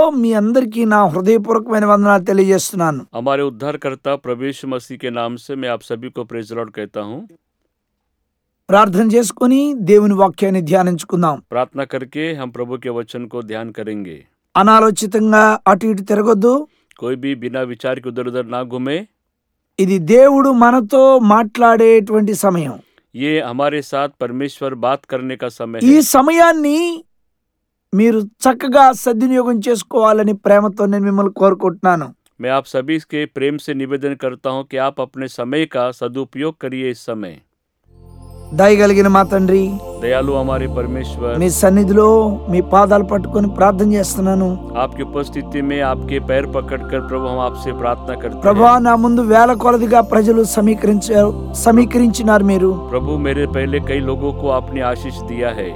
మీ అందరికీ నా హృదయపూర్వకమైన వందనాలు తెలియజేస్తున్నాను हमारे उद्धारकर्ता प्रभु यीशु मसीह के नाम से मैं आप सभी को प्रेज लॉर्ड कहता हूँ ప్రార్థన చేసుకొని దేవుని వాక్యాన్ని ధ్యానించుకుందాం प्रार्थना करके हम प्रभु के वचन को ध्यान करेंगे అనాలోచితంగా అటు ఇటు తిరగొద్దు कोई भी बिना विचार के उधर उधर ना घूमे ఇది దేవుడు మనతో మాట్లాడేటువంటి సమయం ये हमारे साथ परमेश्वर बात करने का समय ఈ है సమయాన్ని మీరు చక్కగా సద్వినియోగం చేసుకోవాలని ప్రేమతో నేను మిమ్మల్ని కోరుకుంటున్నాను मैं आप सभी के प्रेम से निवेदन करता हूँ कि आप अपने समय का सदुपयोग करिए इस समय దయగలిగిన మా తండ్రి दयालु हमारे परमेश्वर మీ సన్నిధిలో మీ పాదాలు పట్టుకొని ప్రార్థన చేస్తున్నాను आपकी उपस्थिति में आपके पैर पकड़कर प्रभु हम आपसे प्रार्थना करते ప్రభా हैं నా ముందు వేల కొలదిగా ప్రజలు సమీకరించారు సమీకరించినారు మీరు प्रभु मेरे पहले कई लोगों को आपने आशीष दिया है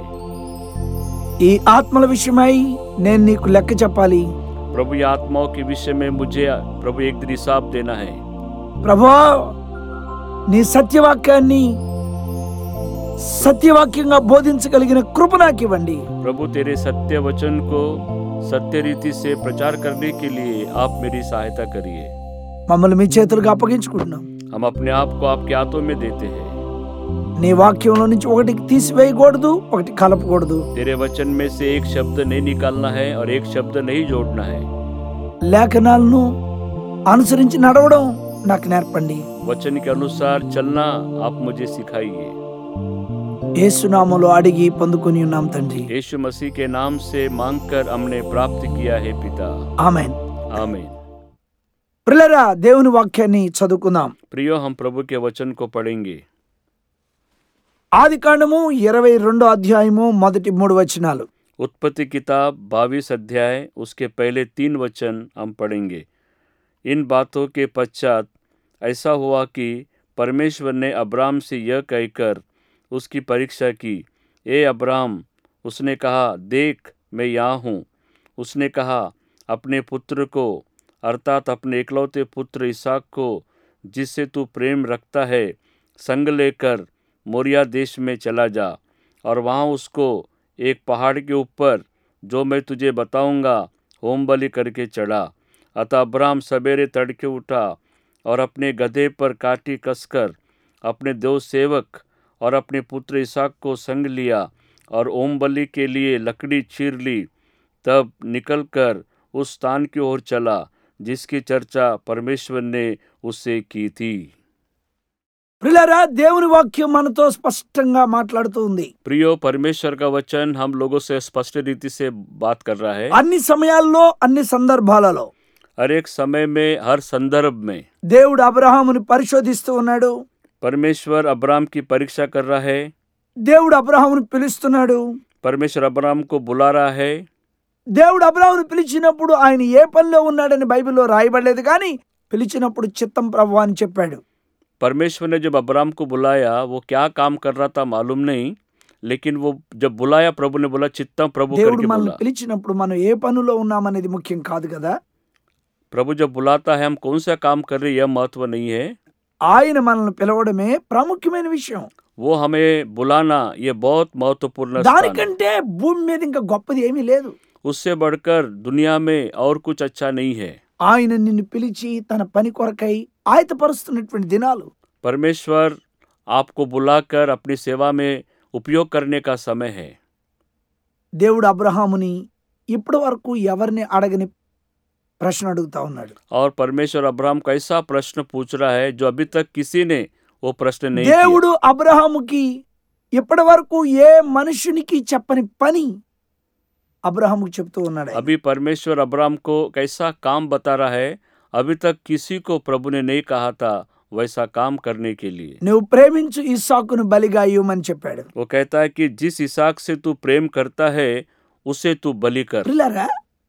ఈ ఆత్మల విషయమై నేను నీకు లెక్క చెప్పాలి प्रभु ये आत्माओं के विषय में मुझे प्रभु एक दिन हिसाब देना है ప్రభా నీ సత్యవాక్యాన్ని సత్యవాక్యంగా బోధించగలిగిన కృప నాకు ఇవ్వండి प्रभु तेरे सत्य वचन को सत्य रीति से प्रचार करने के लिए आप मेरी सहायता करिए మమ్మల్ని మీ చేతులకు అప్పగించుకుంటున్నాం हम अपने आप को आपके हाथों में देते हैं నీ వాక్యంలో నుంచి ఒకటి తీసివేయకూడదు ఒకటి కలపకూడదు तेरे वचन में से एक शब्द नहीं निकालना है और एक शब्द नहीं जोड़ना है లేఖనాలను అనుసరించి నడవడం నాకు నేర్పండి वचन के अनुसार चलना आप मुझे सिखाइए ఏసునామలో అడిగి పొందుకొని ఉన్నాం తండ్రి यीशु मसीह के नाम से मांगकर हमने प्राप्त किया है पिता ఆమెన్ आमीन ప్రిలరా దేవుని వాక్యాన్ని చదువుకుందాం प्रियो हम प्रभु के वचन को पढ़ेंगे ఆది కాండము ఇరవై రెండో అధ్యాయము మొదటి మూడు వచనాలు उत्पत्ति किताब बाईस अध्याय उसके पहले तीन वचन हम पढ़ेंगे इन बातों के पश्चात ऐसा हुआ कि परमेश्वर ने अब्राम से यह कहकर उसकी परीक्षा की ए अब्राम उसने कहा देख मैं यहाँ हूँ उसने कहा अपने पुत्र को अर्थात अपने इकलौते पुत्र इसहाक को जिससे तू प्रेम रखता है संग लेकर मोरिया देश में चला जा और वहाँ उसको एक पहाड़ के ऊपर जो मैं तुझे बताऊंगा होम बलि करके चढ़ा अतः अब्राम सवेरे तड़के उठा और अपने गधे पर काटी कसकर अपने देव सेवक और अपने पुत्र इसहाक को संग लिया और ओम बलि के लिए लकड़ी चीर ली तब निकलकर उस स्थान की ओर चला जिसकी चर्चा परमेश्वर ने उससे की थी ప్రిలరా దేవుని వాక్యం మనతో స్పష్టంగా మాట్లాడుతూ ఉంది प्रियो परमेश्वर का वचन हम लोगों से स्पष्ट रीति से बात कर रहा है అన్ని సమయాల్లో అన్ని సందర్భాలలో हर एक समय में हर संदर्भ में దేవుడు అబ్రహాముని పరిశోధిస్తూ ఉన్నాడు परमेश्वर अब्राम की परीक्षा कर रहा है దేవుడు అబ్రహాముని పిలుస్తున్నాడు परमेश्वर अब्राम को बुला रहा है దేవుడు అబ్రహాముని పిలిచినప్పుడు ఆయన ఏ పనిలో ఉన్నాడని బైబిల్లో రాయబడలేదు కానీ పిలిచినప్పుడు చిత్తం ప్రభు అని చెప్పాడు परमेश्वर ने जब अब्राम को बुलाया वो क्या काम कर रहा था मालूम नहीं लेकिन वो जब बुलाया प्रभु ने बोला चित्तम प्रभु దేవుడు करके మనల్ని बोला పిలిచినప్పుడు మనం ఏ పనిలో ఉన్నామనేది ముఖ్యం కాదు కదా प्रभु जब बुलाता है हम कौन सा काम कर रहे हैं यह महत्व नहीं है ఆయన మనల్ని పిలవడమే ప్రాముఖ్యమైన విషయం वो हमें बुलाना ये बहुत महत्वपूर्ण स्थान है। దానికంటే భూమి మీద ఇంకా గొప్పది ఏమీ లేదు उससे बढ़कर दुनिया में और कुछ अच्छा नहीं है ఆయన నిన్ను పిలిచి తన పని కొరకై ఆయతపరుస్తున్నటువంటి దినాలు परमेश्वर आपको बुलाकर अपनी सेवा में उपयोग करने का समय है దేవుడు అబ్రహాముని ఇప్పటి వరకు ఎవరిని అడగని ప్రశ్న అడుగుతా ఉన్నాడు और परमेश्वर अब्राहम का ऐसा प्रश्न पूछ रहा है जो अभी तक किसी ने वो प्रश्न नहीं किया దేవుడు అబ్రహాముకి ఇప్పటి వరకు ఏ మనుషునికి చెప్పని పని అబ్రహాముకి చెప్తూ ఉన్నాడు ఆయన. अभी परमेश्वर अब्राहम को कैसा काम बता रहा है अभी तक किसी को प्रभु ने नहीं कहा था वैसा काम करने के लिए నువ్వు ప్రేమించు ఇస్సాకును బలిగా ఇవ్వమని చెప్పాడు वो कहता है कि जिस इसाक से तू प्रेम करता है उसे तू बलि कर పిల్లరా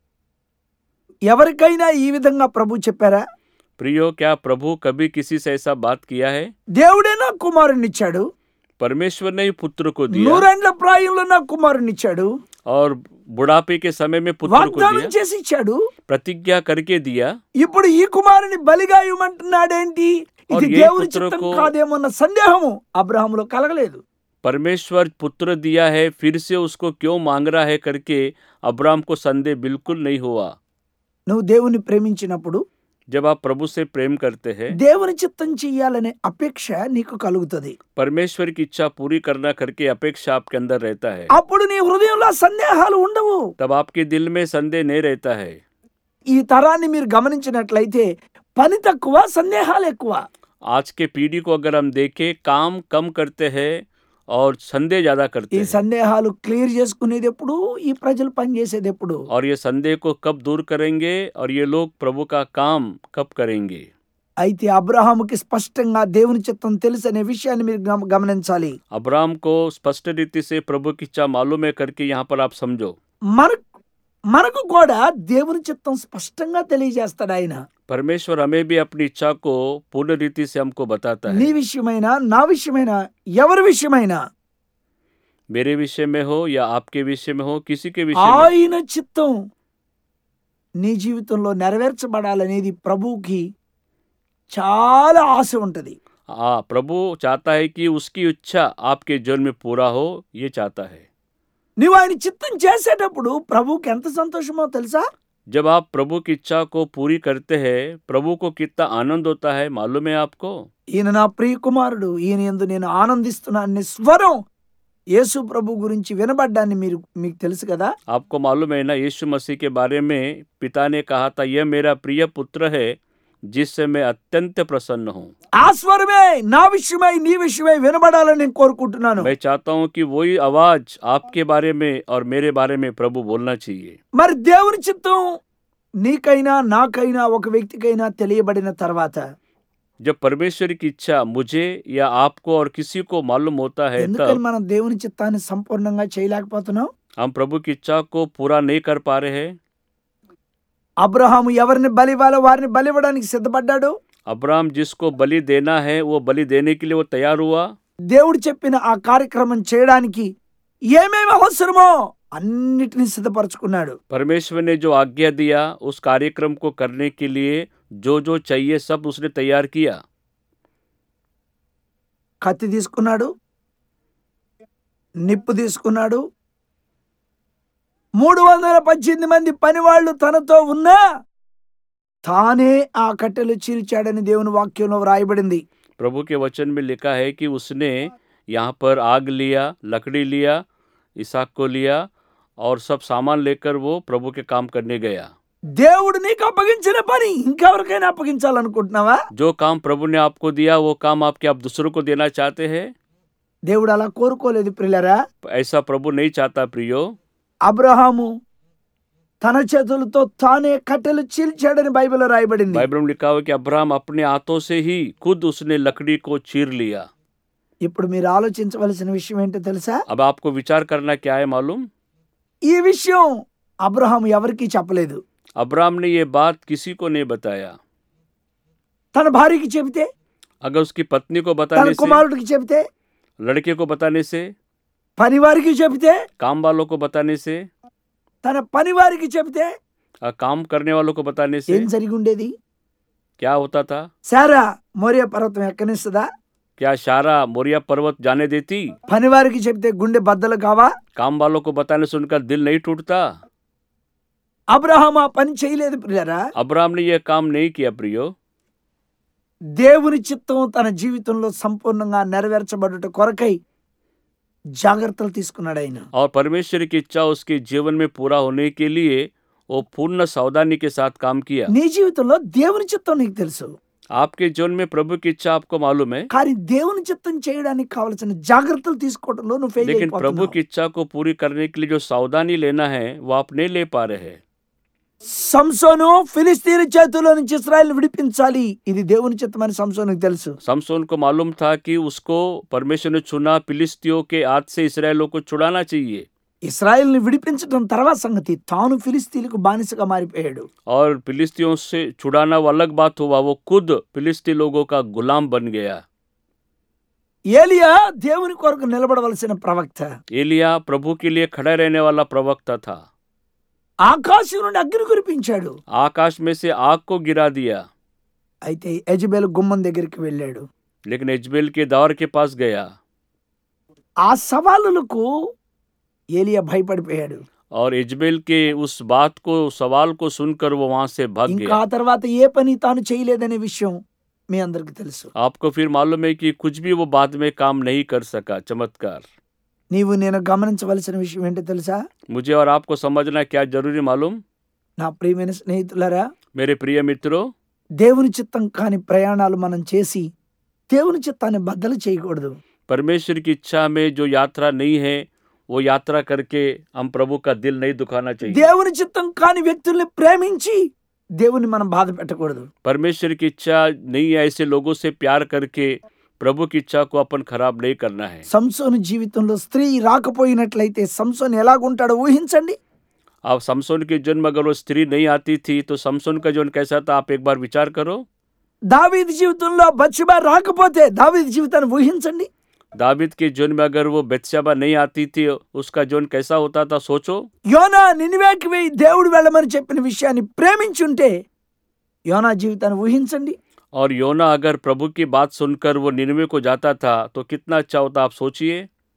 ఎవరికైనా ఈ విధంగా ప్రభు చెప్పారా प्रियो क्या प्रभु कभी किसी से ऐसा बात किया है దేవుడే నా కుమారుని ఇచ్చాడు परमेश्वर ने ही पुत्र को दिया నూరేండ్ల ప్రాయంలో నా కుమారుని ఇచ్చాడు और बुढ़ापे के समय में पुत्र को వాగ్దానం दिया చేసి ఇచ్చాడు प्रतिज्ञा करके दिया ఇప్పుడు ఈ కుమారుని బలిగా ఇవ్వమంటున్నాడేంటి ఇది और ये దేవుని पुत्र చిత్తం को- కాదేమో అన్న సందేహము అబ్రహాములో కలగలేదు परमेश्वर पुत्र दिया है फिर से उसको क्यों मांग रहा है करके अब्राम को संदेह बिल्कुल नहीं हुआ నువ్వు దేవుని ప్రేమించినప్పుడు जब आप प्रभु से प्रेम करते हैं దేవుని చిత్తం చెయ్యాలనే అపేక్ష నీకు కలుగుతుంది परमेश्वर की इच्छा पूरी करना करके अपेक्षा आपके अंदर रहता है అప్పుడు నీ హృదయంలో సందేహాలు ఉండవు तब आपके दिल में संदेह नहीं रहता है ఈ తరాన్ని మీరు గమనించినట్లయితే పని తక్కువ సందేహాలు ఎక్కువ आज के पीढ़ी को अगर हम देखें काम कम करते हैं और संदेह ज्यादा करते ఈ हैं సందేహాలు క్లియర్ చేసుకునేది ఎప్పుడు ఈ ప్రజలు పనిచేసేది ఎప్పుడు और ये संदेह को कब दूर करेंगे और ये लोग प्रभु का काम कब करेंगे అయితే అబ్రహాముకి స్పష్టంగా దేవుని చిత్తం తెలుసు అనే విషయాన్ని మీరు గమ- గమనించాలి अब्राहम को स्पष्ट रीति से प्रभु की इच्छा मालूम है करके यहाँ पर आप समझो మన మనకు కూడా దేవుని చిత్తం స్పష్టంగా తెలియజేస్తాడు ఆయన परमेश्वर हमें भी अपनी इच्छा को पूर्ण रीति से हमको बताता నీ है విషయమైనా నా విషయమైనా ఎవరి విషయమైనా मेरे विषय में हो या आपके विषय में हो किसी के विषय में ఆయన చిత్తం నీ జీవితంలో నెరవేర్చబడాలనేది ప్రభువుకి చాలా ఆశ ఉంటది हाँ प्रभु चाहता है कि उसकी इच्छा आपके जीवन में पूरा हो ये चाहता है నువ్వు ఆయన చిత్తం చేసేటప్పుడు ప్రభువుకి ఎంత సంతోషమో తెలుసా जब आप प्रभु की इच्छा को पूरी करते हैं प्रभु को कितना आनंद होता है मालूम है आपको ఈయన నా ప్రియ కుమారుడు ఈయన ఎందు నేను ఆనందిస్తున్నాను స్వరం యేసు ప్రభు గురించి వినబడ్డాన్ని మీరు మీకు తెలుసు కదా आपको मालूम है ना यीशु मसीह के बारे में पिता ने कहा था यह मेरा प्रिय पुत्र है जिससे मैं अत्यंत प्रसन्न हूँ ఆ స్వరమే నా విషయమై నీ విషయమై వినబడాలని నేను కోరుకుంటున్నాను मैं चाहता हूँ कि वही आवाज आपके बारे में और मेरे बारे में प्रभु बोलना चाहिए మరి దేవుని చిత్తం నీకైనా నాకైనా ఒక వ్యక్తికైనా తెలియబడిన తర్వాత जब परमेश्वर की इच्छा मुझे या आपको और किसी को मालूम होता है ఎందుకని तब మనం దేవుని చిత్తాన్ని సంపూర్ణంగా చేయలేకపోతున్నాం हम प्रभु की इच्छा को पूरा नहीं कर पा रहे हैं అబ్రహాము ఎవరిని బలివ్వాలో వారిని బలివ్వడానికి సిద్ధపడ్డాడు अब्राहम जिसको बलि देना है वो बलि देने के लिए वो तैयार हुआ దేవుడు చెప్పిన ఆ కార్యక్రమం చేయడానికి ఏమేమి అవసరమో అన్నిటినీ సిద్ధపరచుకున్నాడు परमेश्वर ने जो आज्ञा दिया उस कार्यक्रम को करने के लिए जो जो चाहिए सब उसने तैयार किया కత్తి తీసుకున్నాడు నిప్పు తీసుకున్నాడు మూడు వందల పద్దెనిమిది మంది పనివాళ్ళు తనతో ఉన్నా తానే ఆ కట్టెలు చీల్చాడని దేవుని వాక్యంలో వ్రాయబడింది प्रभु के वचन में लिखा है कि उसने यहाँ पर आग लिया लकड़ी लिया इसाक को लिया और सब सामान लेकर वो प्रभु के काम करने गया దేవుడు నీకు అప్పగించిన పని ఇంకెవరికైనా అప్పగించాలనుకుంటున్నావా जो काम प्रभु ने आपको दिया वो काम आपके आप दूसरों को देना चाहते हैं దేవుడు అలా కోరుకోలేదు ప్రిల్లరా ऐसा प्रभु नहीं चाहता प्रियो అబ్రహాము తన చేతులతో తానే కట్టెలు చీల్చాడని బైబిల్లో రాయబడింది बाइबल में लिखा हुआ है कि अब्राहम अपने हाथों से ही खुद उसने लकड़ी को चीर लिया ఇప్పుడు మీరు ఆలోచించవలసిన విషయం ఏంటో తెలుసా अब आपको विचार करना क्या है मालूम ఈ విషయం అబ్రహాం ఎవరికీ చెప్పలేదు अब्राहम ने ये बात किसी को नहीं बताया తన భార్యకి చెబితే अगर उसकी पत्नी को తన बताने से కుమారుడికి చెబితే लड़के को बताने से పనివారికి చెబితే काम वालों को बताने से తన పనివారికి చెబితే आ, काम करने वालों को बताने से ఏం జరిగి ఉండేది क्या होता था సారా మోరియా పర్వతం ఎక్కనిస్తుందా क्या शारा मोरिया पर्वत जाने देती పనివారికి చెబితే గుండె బద్దలు కావా काम वालों को बताने से उनका दिल नहीं टूटता అబ్రహాం ఆ పని చేయలేదు ప్రియరా अब्राहम ने यह काम नहीं किया प्रियो దేవుని చిత్తం తన జీవితంలో సంపూర్ణంగా నెరవేర్చబడుట కొరకై జాగ్రత్తలు తీసుకున్నాడు ఆయన और परमेश्वर की इच्छा उसके जीवन में पूरा होने के लिए वो पूर्ण सावधानी के साथ काम किया నీ జీవితంలో దేవుని చిత్తం నీకు తెలుసు आपके जीवन में प्रभु की इच्छा आपको मालूम है కానీ దేవుని చిత్తం చేయడానికి కావలసిన జాగ్రత్తలు తీసుకోవడంలో నువ్వు ఫెయిల్ लेकिन प्रभु అయిపోతున్నావు की इच्छा को पूरी करने के लिए जो सावधानी लेना है वो आप नहीं ले पा रहे हैं సంసోను ఫిలిస్తీన్ చేతుల్లో నుంచి ఇస్రాయల్ విడిపించాలి ఇది దేవుని చిత్తమని సంసోనుకు తెలుసు समसोन को मालूम था कि उसको परमेश्वर ने चुना फिलिस्तियों के हाथ से इसराइलों को छुड़ाना चाहिए ఇస్రాయల్ని విడిపించడం తర్వాత సంగతి తాను ఫిలిస్తీన్లకు బానిసగా మారిపోయాడు और फिलिस्तियों से छुड़ाना वो अलग बात हुआ वो खुद फिलिस्ती लोगों का गुलाम बन गया ఏలియా దేవుని కొరకు నిలబడవలసిన ప్రవక్త एलिया प्रभु के लिए खड़ा रहने वाला प्रवक्ता था ఆకాశం నుండి అగ్ని కురిపించాడు आकाश में से आग को गिरा दिया అయితే యజబేల్ గుమ్మం దగ్గరికి వెళ్ళాడు लेकिन इजबेल के दौर के पास गया ఆ సవాలులకు ఏలియా భయపడిపోయాడు और इजबेल के उस बात को सवाल को सुनकर वो वहां से भाग ఇంకా गया ఆ తర్వాత ఏ పని తాను చేయలేదనే విషయం మీ అందరికి తెలుసు आपको फिर मालूम है कि कुछ भी वो बाद में काम नहीं कर सका चमत्कार నీవు నేను గమనించవలసిన విషయం ఏంటో తెలుసా मुझे और आपको समझना क्या जरूरी मालूम నా ప్రియమైన స్నేహితులారా मेरे प्रिय मित्रों దేవుని చిత్తం కాని ప్రయాణాలు మనం చేసి దేవుని చిత్తాన్ని బద్దలు చేయకూడదు परमेश्वर की इच्छा में जो यात्रा नहीं है वो यात्रा करके हम प्रभु का दिल नहीं दुखाना चाहिए దేవుని చిత్తం కాని వ్యక్తుల్ని ప్రేమించి దేవుని మనం బాధ పెట్టకూడదు परमेश्वर की इच्छा नहीं है ऐसे लोगों से प्यार करके प्रभु की इच्छा को अपन खराब नहीं करना है సంసోను జీవితంలో స్త్రీ రాకపోయినట్లయితే సంసోన్ ఎలాగుంటాడో ఊహించండి अब समसोन के जन्म अगर वो स्त्री नहीं आती थी तो समसोन का जीवन कैसा था आप एक बार विचार करो దావీది జీవితంలో బత్షెబా రాకపోతే దావీది జీవితాన్ని ఊహించండి दाविद के जीवन में अगर वो बेतशेबा नहीं आती थी उसका जीवन कैसा होता था सोचो యోనా నినివేకి వెయ్యి దేవుడు వెళ్ళమని చెప్పిన విషయాన్ని ప్రేమించుంటే యోనా జీవితాన్ని ఊహించండి और योना अगर प्रभु की बात सुनकर वो निन्वे को जाता था तो कितना अच्छा होता आप सोचिए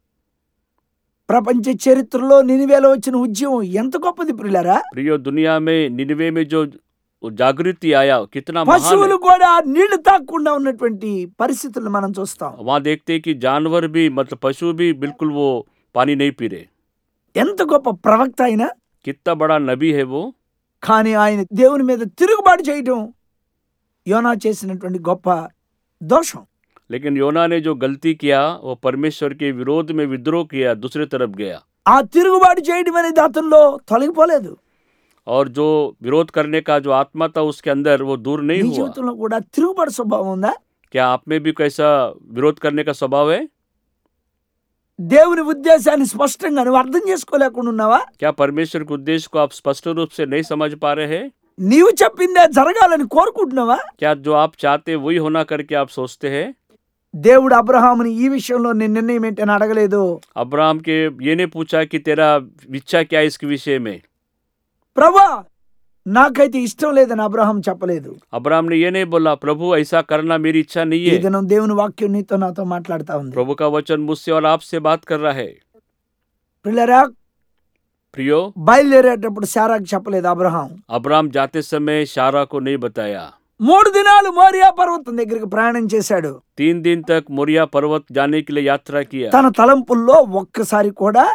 ప్రపంచ చరిత్రలో నినివేలో వచ్చిన ఉద్యమం ఎంత గొప్పది ప్రియులరా प्रियो दुनिया में निन्वे में जो जागृति आया कितना महान పశువులు है కూడా నీళ్లు తాకుండా ఉన్నటువంటి పరిస్థితులు మనం చూస్తాం वहाँ देखते हैं कि जानवर भी मतलब पशु भी बिल्कुल वो पानी नहीं पी रहे ఎంత గొప్ప ప్రవక్త అయినా कितना बड़ा नबी है वो కానీ ఆయన దేవుని మీద తిరుగుబాటు చేయటం యోనా చేసినటువంటి గొప్ప దోషం लेकिन योना ने जो गलती किया वो परमेश्वर के विरोध में विद्रोह किया दूसरी तरफ गया ఆ తిరుగుబాటు చేయడం అనేది అతనిలో తొలగిపోలేదు और जो विरोध करने का जो आत्मा था उसके अंदर वो दूर నీ नहीं हुआ జీవితంలో కూడా తిరుగుబాటు స్వభావం ఉందా क्या आप में भी कैसा विरोध करने का स्वभाव है దేవుని ఉద్దేశాన్ని స్పష్టంగా నువ్వు అర్థం చేసుకోలేకుండా ఉన్నావా क्या परमेश्वर के उद्देश्य को आप स्पष्ट रूप से नहीं समझ पा रहे हैं నీవు చెప్పిందే జరగాలని కోరుకుంటున్నావా क्या जो आप चाहते हैं वही होना करके आप सोचते हैं దేవుడు అబ్రహాముని ఈ విషయంలో నేను నిర్ణయం ఏంటని అడగలేదు अब्राहम के ये नहीं पूछा कि तेरा इच्छा क्या है इसके विषय में ప్రభా నాకైతే ఇష్టం లేదని అబ్రహాం చెప్పలేదు अब्राहम ने ये नहीं बोला प्रभु ऐसा करना मेरी इच्छा नहीं ఈ है దినం దేవుని వాక్యం నీతో నాతో మాట్లాడుతా ఉంది प्रभु का वचन मुझसे और आपसे बात कर रहा है పిల్లరా प्रियो బయలుదేరేటప్పుడు శారాకు చెప్పలేదు అబ్రహాం अब्राहम जाते समय शारा को नहीं बताया మూడు దినాలు మోరియా పర్వతం దగ్గరికి ప్రయాణం చేశాడు तीन दिन तक मोरिया पर्वत जाने के लिए यात्रा किया తన తలంపుల్లో ఒక్కసారి కూడా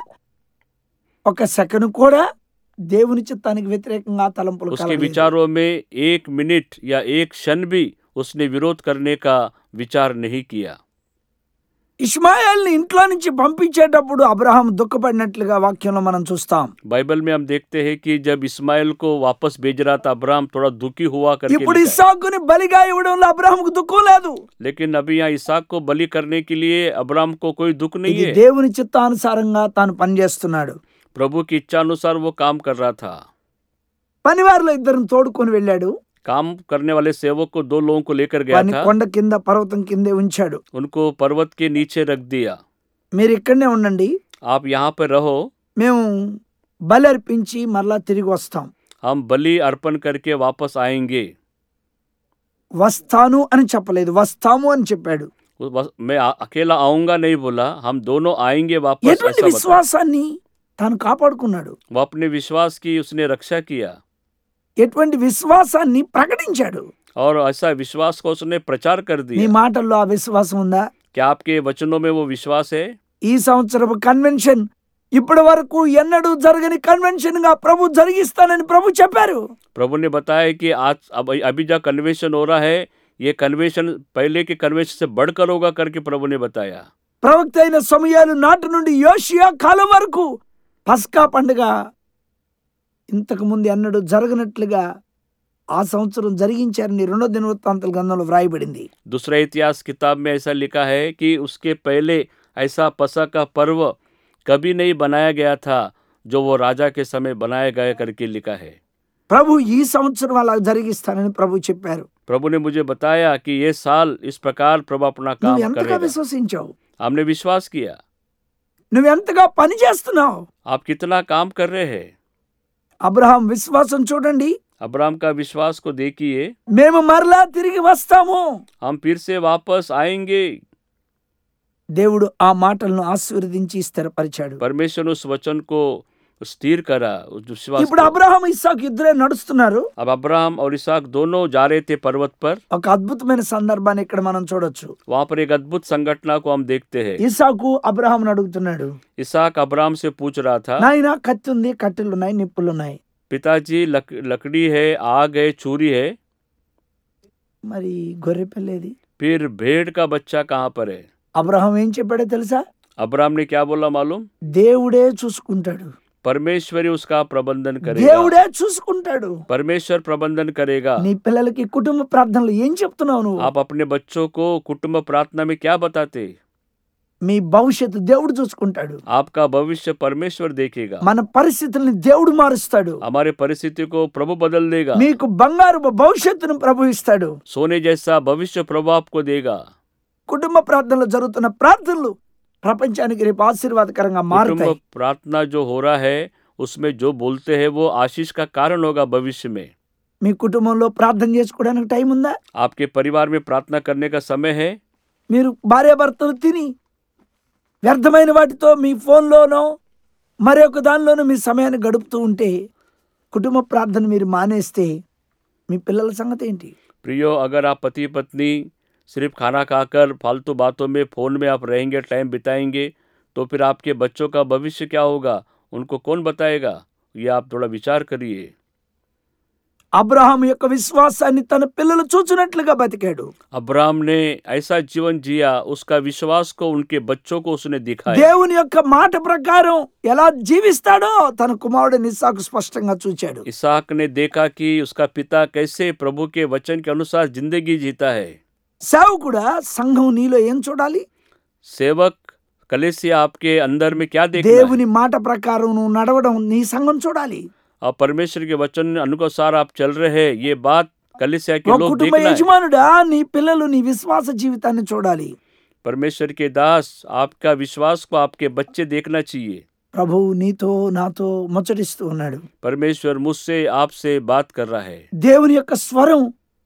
ఒక సెకండ్ కూడా దేవుని చిత్తానికి వ్యతిరేకంగా ఆ తలంపులు उसके కలగలేదు. विचारों में एक मिनट या एक क्षण भी उसने विरोध करने का विचार नहीं किया ఇష్మాయేల్ని ఇంట్లో నుంచి పంపించేటప్పుడు అబ్రహాం దుఃఖపడినట్లుగా వాక్యంలో మనం చూస్తాం बाइबल में हम देखते हैं कि जब इस्माइल को वापस भेज रहा था अब्राहम थोड़ा दुखी हुआ करके ఇప్పుడు लिखा है। ఇస్సాకుని బలిగా ఇవ్వడంలో అబ్రహాంకు దుఃఖం లేదు लेकिन अभी यहाँ इसहाक को बलि करने के लिए अब्राहम को कोई दुख नहीं ఇది है దేవుని చిత్తానుసారంగా తాను పనిచేస్తున్నాడు प्रभु की इच्छा अनुसार वो काम कर रहा था పనివారిలో ఇద్దరిని తోడుకొని వెళ్ళాడు काम करने वाले सेवक को दो लोगों को लेकर गया వారిని था కొండ కింద పర్వతం కిందే ఉంచాడు उनको पर्वत के नीचे रख दिया మీరు ఇక్కడనే ఉండండి आप यहाँ पर रहो మేము బలి అర్పించి మరలా తిరిగి వస్తాం हम बलि अर्पण करके वापस आएंगे వస్తాను అని చెప్పలేదు వస్తాము అని చెప్పాడు वो बस- मैं आ- अकेला आऊंगा नहीं बोला हम दोनों आएंगे वापस ఎటువంటి ऐसा बता విశ్వాసాన్ని తాను కాపాడుకున్నాడు वो अपने विश्वास की उसने रक्षा किया ఎటువంటి విశ్వాసాన్ని ప్రకటించాడు और ऐसा विश्वास को उसने प्रचार कर నీ दिया మాటల్లో ఆ విశ్వాసం ఉందా क्या आपके वचनों में वो विश्वास है ఈ సంవత్సరపు కన్వెన్షన్ ఇప్పటి వరకు ఎన్నడూ జరగని కన్వెన్షన్ గా ప్రభు జరిగిస్తానని ప్రభు చెప్పారు प्रभु ने बताया कि आज अब अभी जो कन्वेंशन हो रहा है ये कन्वेंशन पहले के कन्वेंशन से बढ़कर होगा करके प्रभु ने बताया ప్రవక్త అయిన సమయాలు నాటి నుండి యోషియా కాలం వరకు పస్కా పండుగ ఇంతకు ముందు ఎన్నడూ జరగనట్లుగా ఆ సంవత్సరం జరిగించారని రెండో దినవృత్తాంతల గ్రంథంలో వ్రాయబడింది दूसरा इतिहास किताब में ऐसा लिखा है कि उसके पहले ऐसा पसा का पर्व कभी नहीं बनाया गया था जो वो राजा के समय बनाया गया करके लिखा है ప్రభు ఈ సంవత్సరం అలా జరిగిస్తానని ప్రభు చెప్పారు प्रभु ने मुझे बताया कि ये साल इस प्रकार प्रभु अपना నువ్వు काम ఎంతగా करेगा విశ్వసించావు हमने विश्वास किया నువ్వు ఎంతగా పని చేస్తున్నావు आप कितना काम कर रहे हैं అబ్రహాం విశ్వాసం చూడండి अब्राम का विश्वास को देखिए మేము మరలా తిరిగి వస్తాము हम फिर से वापस आएंगे దేవుడు ఆ మాటలను ఆశీర్వదించి స్థిరపరిచాడు परमेश्वर ने उस वचन को स्थिर करा उस विश्वास ఇప్పుడు को। అబ్రహాం ఇస్సాకు ఇద్దరే నడుస్తున్నారు अब अब्राहम और इसहाक दोनों जा रहे थे पर्वत पर ఒక అద్భుతమైన సందర్భాన్ని ఇక్కడ మనం చూడొచ్చు वहां पर एक अद्भुत संगठना को हम देखते हैं ఇసాకు అబ్రహాం అడుగుతున్నాడు इसहाक अब्राहम से पूछ रहा था నాయన కత్తి ఉంది కట్టెలు ఉన్నాయి నిప్పులు ఉన్నాయి पिताजी लक, लकड़ी है आग है छुरी है మరి గొర్రె పిల్లేది फिर भेड़ का बच्चा कहाँ पर है అబ్రహాం ఏం చెప్పాడో తెలుసా अब्राहम ने क्या बोला मालूम దేవుడే చూసుకుంటాడు परमेश्वर ही उसका प्रबंधन करेगा దేవుడే చూసుకుంటాడు परमेश्वर प्रबंधन करेगा నీ పిల్లలకి కుటుంబ ప్రార్థనలు ఏం చెప్తున్నావు నువ్వు आप अपने बच्चों को कुटुंब प्रार्थना में क्या बताते మీ భవిష్యత్తు దేవుడు చూసుకుంటాడు आपका भविष्य परमेश्वर देखेगा మన పరిస్థితుల్ని దేవుడు మారుస్తాడు हमारे परिस्थिति को प्रभु बदल देगा మీకు బంగారు భవిష్యత్తును ప్రభు ఇస్తాడు सोने जैसा भविष्य प्रभु आपको देगा కుటుంబ ప్రార్థనలో జరుగుతున్న ప్రార్థనలు ప్రపంచానికి రేపు ఆశీర్వాదకరంగా कुटुंब మారుతాయి प्रार्थना जो हो रहा है उसमें जो बोलते हैं वो आशीष का कारण होगा भविष्य में మీ కుటుంబంలో ప్రార్థన చేసుకోవడానికి టైం ఉందా आपके परिवार में प्रार्थना करने का समय है మీరు భార్యాభర్తలు తిని వ్యర్థమైన వాటితో మీ ఫోన్లోనో మరొక దానిలోనూ మీ సమయాన్ని గడుపుతూ ఉంటే కుటుంబ ప్రార్థన మీరు మానేస్తే మీ పిల్లల సంగతి ఏంటి प्रियो अगर आप पति पत्नी सिर्फ खाना खाकर फालतू बातों में फ़ोन में आप रहेंगे टाइम बिताएंगे तो फिर आपके बच्चों का भविष्य क्या होगा उनको कौन बताएगा ये आप थोड़ा विचार करिए అబ్రహాం యొక్క విశ్వాసాన్ని తన పిల్లలు చూచినట్లుగా బతికాడు अब्राहम ने ऐसा जीवन जिया उसका विश्वास को उनके बच्चों को उसने दिखाया దేవుని యొక్క మాట ప్రకారం ఎలా జీవిస్తాడో తన కుమారుడు నిస్సాకు స్పష్టంగా చూచాడు इसहाक ने देखा कि उसका पिता कैसे प्रभु के वचन के अनुसार जिंदगी जीता है సేవకుడా సంఘం నీలో ఏం చూడాలి सेवक कलेसिया आपके अंदर में क्या देखना है దేవుని మాట ప్రకారం నువ్వు నడవడం నీ సంఘం చూడాలి और परमेश्वर के वचन अनुसार आप चल रहे हैं ये बात कलिसिया ఓ के लोग కుటుంబ देखना है యజమానుడా నీ పిల్లలు నీ విశ్వాస జీవితాన్ని చూడాలి परमेश्वर के दास आपका विश्वास को आपके बच्चे देखना चाहिए ప్రభువు నీతో నాతో ముచ్చటిస్తూ ఉన్నాడు परमेश्वर मुझसे आपसे बात कर रहा है దేవుని యొక్క స్వరం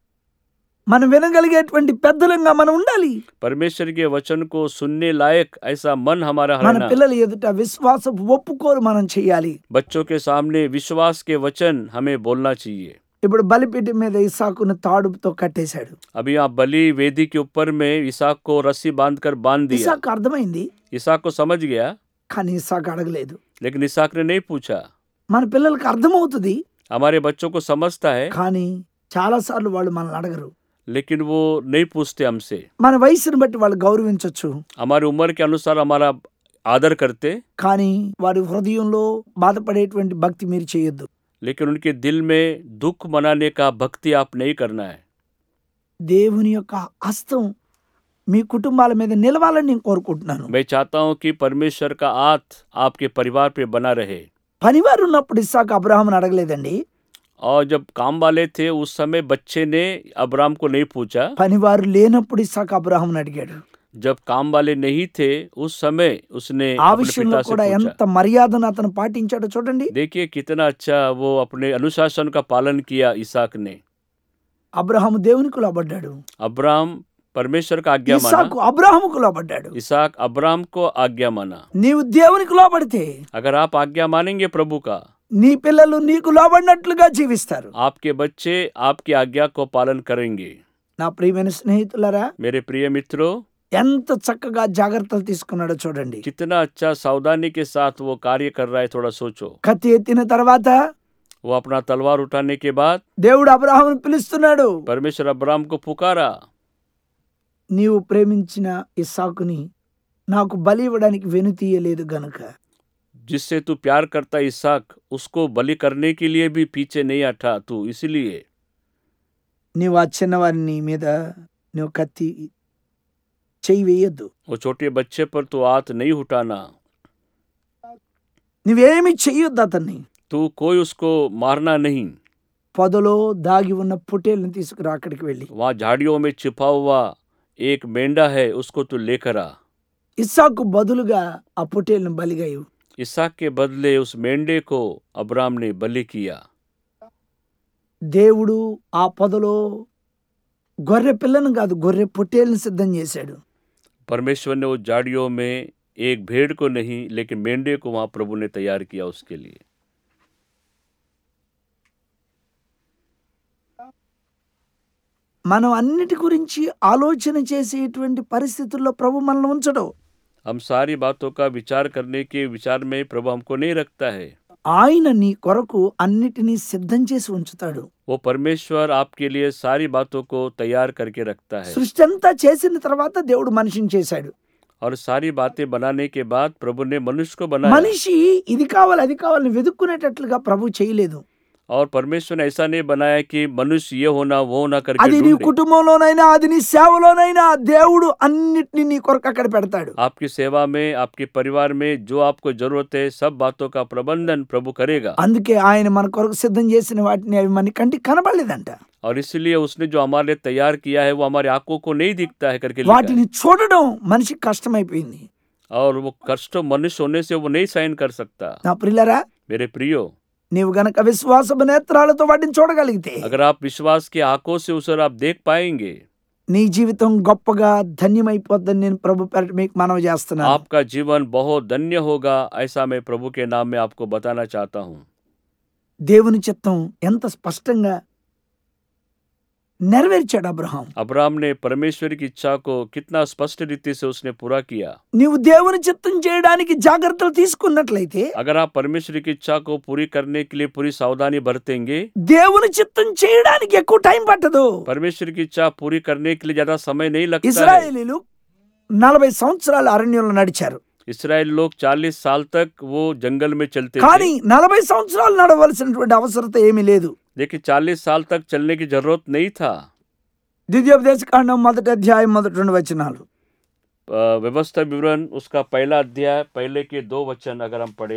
మనం వినగలిగేటువంటి పెద్దలంగా మనం ఉండాలి परमेश्वर के वचन को सुनने लायक ऐसा मन हमारा మన रहना పిల్లల ఎదుట విశ్వాస ఒప్పుకోలు మనం చేయాలి बच्चों के सामने विश्वास के वचन हमें बोलना चाहिए ఇప్పుడు బలిపీఠం మీద ఇసాకును తాడుతో కట్టేశాడు अभी आप बलि वेदी के ऊपर में इसाक को रस्सी बांधकर बांध दिया ఇసాకు అర్థమైంది इसाक को समझ गया కానీ ఇసాకు అడగలేదు लेकिन इसाक ने नहीं पूछा మన పిల్లలకి అర్థమవుతుంది हमारे बच्चों को समझता है కానీ చాలా సార్లు వాళ్ళు మనల్ని అడగరు लेकिन वो नहीं पूछते हमसे మన వయసుని బట్టి వాళ్ళు గౌరవించవచ్చు हमारी उम्र के अनुसार हमारा आदर करते కానీ వారి హృదయంలో బాధపడేటువంటి భక్తి మీరు చేయొద్దు लेकिन उनके दिल में दुख मनाने का भक्ति आप नहीं करना है దేవుని యొక్క హస్తం మీ కుటుంబాల మీద నిలవాలని నేను కోరుకుంటున్నాను मैं चाहता हूं कि परमेश्वर का हाथ आपके परिवार पे बना रहे పనివారు ఉన్నప్పుడు ఇస్సాకు అబ్రహాంని అడగలేదండి और जब काम वाले थे उस समय बच्चे ने अब्राम को नहीं पूछा పనివారు లేనప్పుడు ఇస్సాకు అబ్రహాంని అడిగాడు जब काम वाले नहीं थे उस समय उसने ఆ अपने విషయంలో पिता से కూడా पूछा ఎంత మర్యాదను అతను పాటించాడో చూడండి देखिए कितना अच्छा वो अपने अनुशासन का पालन किया इसाक ने అబ్రహాము దేవునికి లోబడ్డాడు अब्राम परमेश्वर का आज्ञा माना ఇస్సాకు అబ్రహాముకు లోబడ్డాడు इसाक अब्राम को आज्ञा माना నీవు దేవునికి లోబడితే अगर आप आज्ञा मानेंगे प्रभु का నీ పిల్లలు నీకు లోబడినట్లుగా జీవిస్తారు आपके बच्चे आपकी आज्ञा को पालन करेंगे నా ప్రియమైన స్నేహితులరా मेरे प्रिय मित्रों ఎంత చక్కగా జాగ్రత్తలు తీసుకున్నాడో చూడండి कितना अच्छा सावधानी के साथ वो कार्य कर रहा है थोड़ा सोचो కత్తి ఎత్తిన తర్వాత वो अपना तलवार उठाने के बाद దేవుడు అబ్రహామును పిలుస్తున్నాడు परमेश्वर अब्राम को पुकारा నీవు ప్రేమించిన ఇస్సాకుని నాకు బలి ఇవ్వడానికి వెనుతీయలేదు గనుక जिससे तू प्यार करता इसाक उसको बलि करने के लिए भी पीछे नहीं हटा तू इसलिए నీవు ఆ చిన్నవారిని మీద నువ్వు కత్తి చెయ్యి వేయొద్దు वो छोटे बच्चे पर तू हाथ नहीं उठाना నువ్వేమి చెయ్యొద్దు అతన్ని तू कोई उसको मारना नहीं పొదలో దాగి ఉన్న పొట్టేల్ని తీసుకురా అక్కడికి వెళ్ళి वहाँ झाड़ियों में छिपा हुआ एक मेंढा है उसको तू लेकर आ ఇస్సాకు బదులుగా ఆ పొట్టేల్ని బలిగా ఇవ్వు इसाक के बदले उस मेंढे को अब्राम ने बलि किया దేవుడు ఆ పొదలో గొర్రె పిల్లను కాదు గొర్రె పొట్టేల్ని సిద్ధం చేశాడు परमेश्वर ने उस झाड़ियों में एक भेड़ को नहीं लेकिन मेंढे को वहां प्रभु ने तैयार किया उसके लिए మనం అన్నిటి గురించి ఆలోచన చేసేటువంటి పరిస్థితుల్లో ప్రభు మనల్ని ఉంచడు हम सारी बातों का विचार करने के विचार में प्रभु हमको नहीं रखता है ఆయన నీ కొరకు అన్నిటినీ సిద్ధం చేసి ఉంచుతాడు वो परमेश्वर आपके लिए सारी बातों को तैयार करके रखता है సృష్టి అంతా చేసిన తర్వాత దేవుడు మనిషిని చేశాడు और सारी बातें बनाने के बाद प्रभु ने मनुष्य को बनाया మనిషి ఇది కావాలి అది కావాలని వెతుక్కునేటట్లుగా ప్రభు చేయలేదు और परमेश्वर ने ऐसा नहीं बनाया कि मनुष्य ये होना वो होना అది करके నీ ढूंढे। కుటుంబంలోనైనా అది నీ సేవలోనైనా దేవుడు అన్నిటినీ నీ కొరకు అక్కడ పెడతాడు आपकी सेवा में आपके परिवार में जो आपको जरूरत है सब बातों का प्रबंधन प्रभु करेगा అందుకే ఆయన మన కొరకు సిద్ధం చేసిన వాటిని అవి మన కంటికి కనబడలేదంట और इसलिए उसने जो हमारे लिए तैयार किया है वो हमारी आंखों को नहीं दिखता है करके लिखा है। వాటిని చూడడం మనిషికి కష్టమైపోయింది और वो कष्ट मनुष्य होने से वो नहीं सहन कर सकता నా ప్రిల్లరా मेरे प्रियो నీవు గనక విశ్వాసపు నేత్రాలతో వాటిని చూడగలిగితే अगर आप विश्वास की आंखों से उसे आप देख पाएंगे నీ జీవితం గొప్పగా ధన్యమైపోద్దని నేను ప్రభు పేరట మీకు మనవి చేస్తున్నాను आपका जीवन बहुत धन्य होगा ऐसा मैं प्रभु के नाम में आपको बताना चाहता हूँ దేవుని చిత్తం ఎంత స్పష్టంగా నెరవేర్చాడు అబ్రహాం अब्राहम ने परमेश्वर की इच्छा को कितना स्पष्ट रीति से उसने पूरा किया నీవు దేవుని చిత్తం చేయడానికి జాగ్రత్తలు తీసుకున్నట్లయితే अगर आप परमेश्वर की इच्छा को पूरी करने के लिए पूरी सावधानी बरतेंगे దేవుని చిత్తం చేయడానికి ఎక్కువ టైం పట్టదు परमेश्वर की इच्छा पूरी करने के लिए ज्यादा समय नहीं लगता है ఇస్రాయేలీలు నలభై సంవత్సరాలు అరణ్యంలో నడిచారు इसराइल लोग 40 साल तक वो जंगल में चलते కానీ थे నలభై సంవత్సరాలు నడవలసినటువంటి అవసరత ఏమీ లేదు लेकिन 40 साल तक चलने की जरूरत नहीं था ద్వితీయోపదేశ కాండం మొదటి అధ్యాయం మొదటి రెండు వచనాలు अ, व्यवस्था विवरण उसका पहला अध्याय पहले के दो वचन अगर हम पढ़े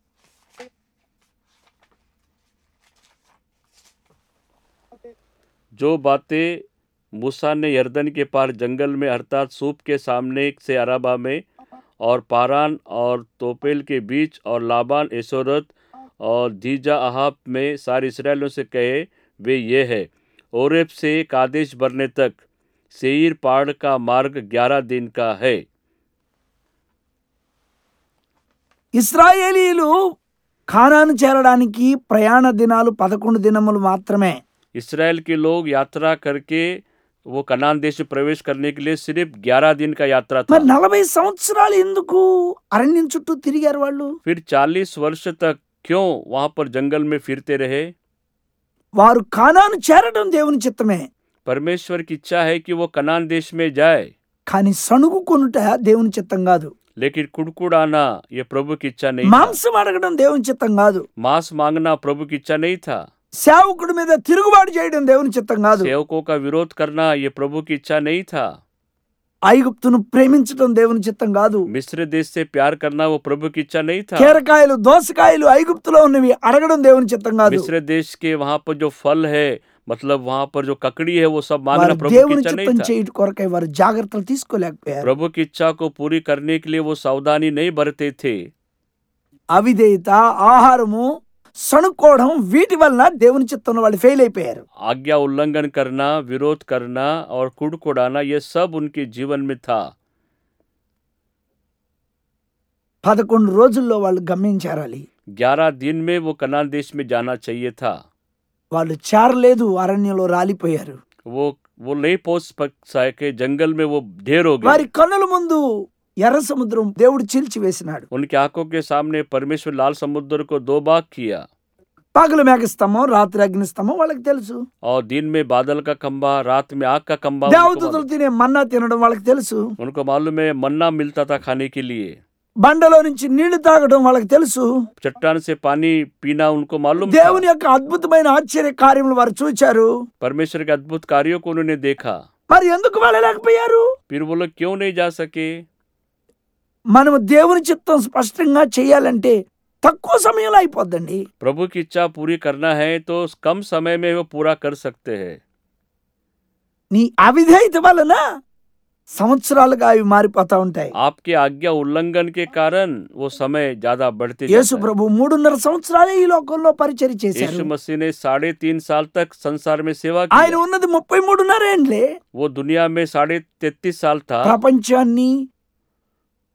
जो बातें मूसा ने यर्दन के पार जंगल में अर्थात सूप के सामने से अराबा में और पारान और तोपेल के बीच और लाबान एसोरत और दीजा अहाब में सारे इसराइलियों से कहे वे ये है ओरेब से कादेश भरने तक सेईर पहाड़ का मार्ग ग्यारह दिन का है ఇస్రాయేలీలు ఖానాను చేరడానికి ప్రయాణ దినాలు పదకొండు దినములు మాత్రమే इसराइल के लोग यात्रा करके वो कनान देश में प्रवेश करने के लिए सिर्फ ग्यारह दिन का यात्रा था మరి నలభై సంవత్సరాలు ఎందుకు అరణ్యం చుట్టూ తిరిగారు వాళ్ళు फिर चालीस वर्ष तक क्यों वहां पर जंगल में फिरते रहे వారు ఖానాను చేరడం దేవుని చిత్తమే परमेश्वर की इच्छा है कि वो कनान देश में जाए కానీ సణుగు కొనుట దేవుని చిత్తం కాదు लेकिन कुड़कुड़ाना ये प्रभु की इच्छा नहीं था మాంసం అడగడం దేవుని చిత్తం కాదు मांस मांगना प्रभु की इच्छा नहीं था సేవకుడి మీద తిరుగుబాటు చేయడం దేవుని చిత్తం కాదు सेवकों का विरोध करना ये प्रभु की इच्छा नहीं था ఐగుప్తును ప్రేమించడం దేవుని చిత్తం కాదు मिस्र देश से प्यार करना वो प्रभु की इच्छा नहीं था కీరకాయలు దోసకాయలు ఐగుప్తులో ఉన్నవి అడగడం దేవుని చిత్తం కాదు मिस्र देश के वहां पर जो फल है मतलब वहां पर जो ककड़ी है वो सब मांगना వారు प्रभु की దేవుని इच्छा नहीं చిత్తం था చేయుట కొరకై వారు జాగ్రత్తలు తీసుకోలేకపోయారు प्रभु की इच्छा को पूरी करने के लिए वो सावधानी नहीं बरते थे అవిధేయత ఆహారము సణుక్కోవడం వీటి వలన దేవుని చిత్తంలో వాళ్ళు ఫెయిల్ అయిపోయారు आज्ञा उल्लंघन करना विरोध करना और कुड़कुड़ाना ये सब उनके जीवन में था పదకొండు రోజుల్లో వాళ్ళు గమ్యం చేరాలి ग्यारह दिन में वो कनान देश में जाना चाहिए था వాళ్ళు చేరలేదు అరణ్యంలో రాలిపోయారు वो वो नहीं पहुंच पक- सके जंगल में वो ढेर हो వారి गए కన్నుల ముందు ఎర్ర సముద్రం దేవుడు చీల్చివేసినాడు उनकी आंखों के सामने परमेश्वर लाल समुद्र को दो भाग किया పగలు మేఘస్తంభం రాత్రి అగ్నిస్తంభం వాళ్ళకి తెలుసు और दिन में बादल का खंबा रात में आग का खंबा उनको దేవదూతలు मालूम- తినే మన్నా తినడం వాళ్ళకి తెలుసు उनको मालूम है मन्ना मिलता था खाने के लिए బండలో నుంచి నీళ్లు తాగడం వాళ్ళకి తెలుసు चट्टान से पानी पीना उनको मालूम था దేవుని యొక్క అద్భుతమైన ఆశ్చర్య కార్యములు వారు చూచారు परमेश्वर के अद्भुत कार्यों को उन्होंने देखा మరి ఎందుకు వెళ్ళలేకపోయారు फिर वो लोग क्यों नहीं जा सके మనము దేవుని చిత్తం స్పష్టంగా చేయాలంటే తక్కువ సమయంలో అయిపోద్దండి प्रभु की इच्छा पूरी करना है तो कम समय में वो पूरा कर सकते हैं నీ అవిధేయత వలన సంవత్సరాలుగా అవి మారిపోతా ఉంటాయి आपके आज्ञा उल्लंघन के कारण वो समय ज्यादा बढ़ते యేసు जाता है। ప్రభు మూడున్నర సంవత్సరాలే ఈ లోకంలో పరిచయం यीशु చేశారు मसीह ने साढ़े तीन साल तक संसार में सेवा ఆయన की ఉన్నది ముప్పై మూడున్నర ఏండ్లే वो दुनिया में साढ़े तैतीस साल था ప్రపంచాన్ని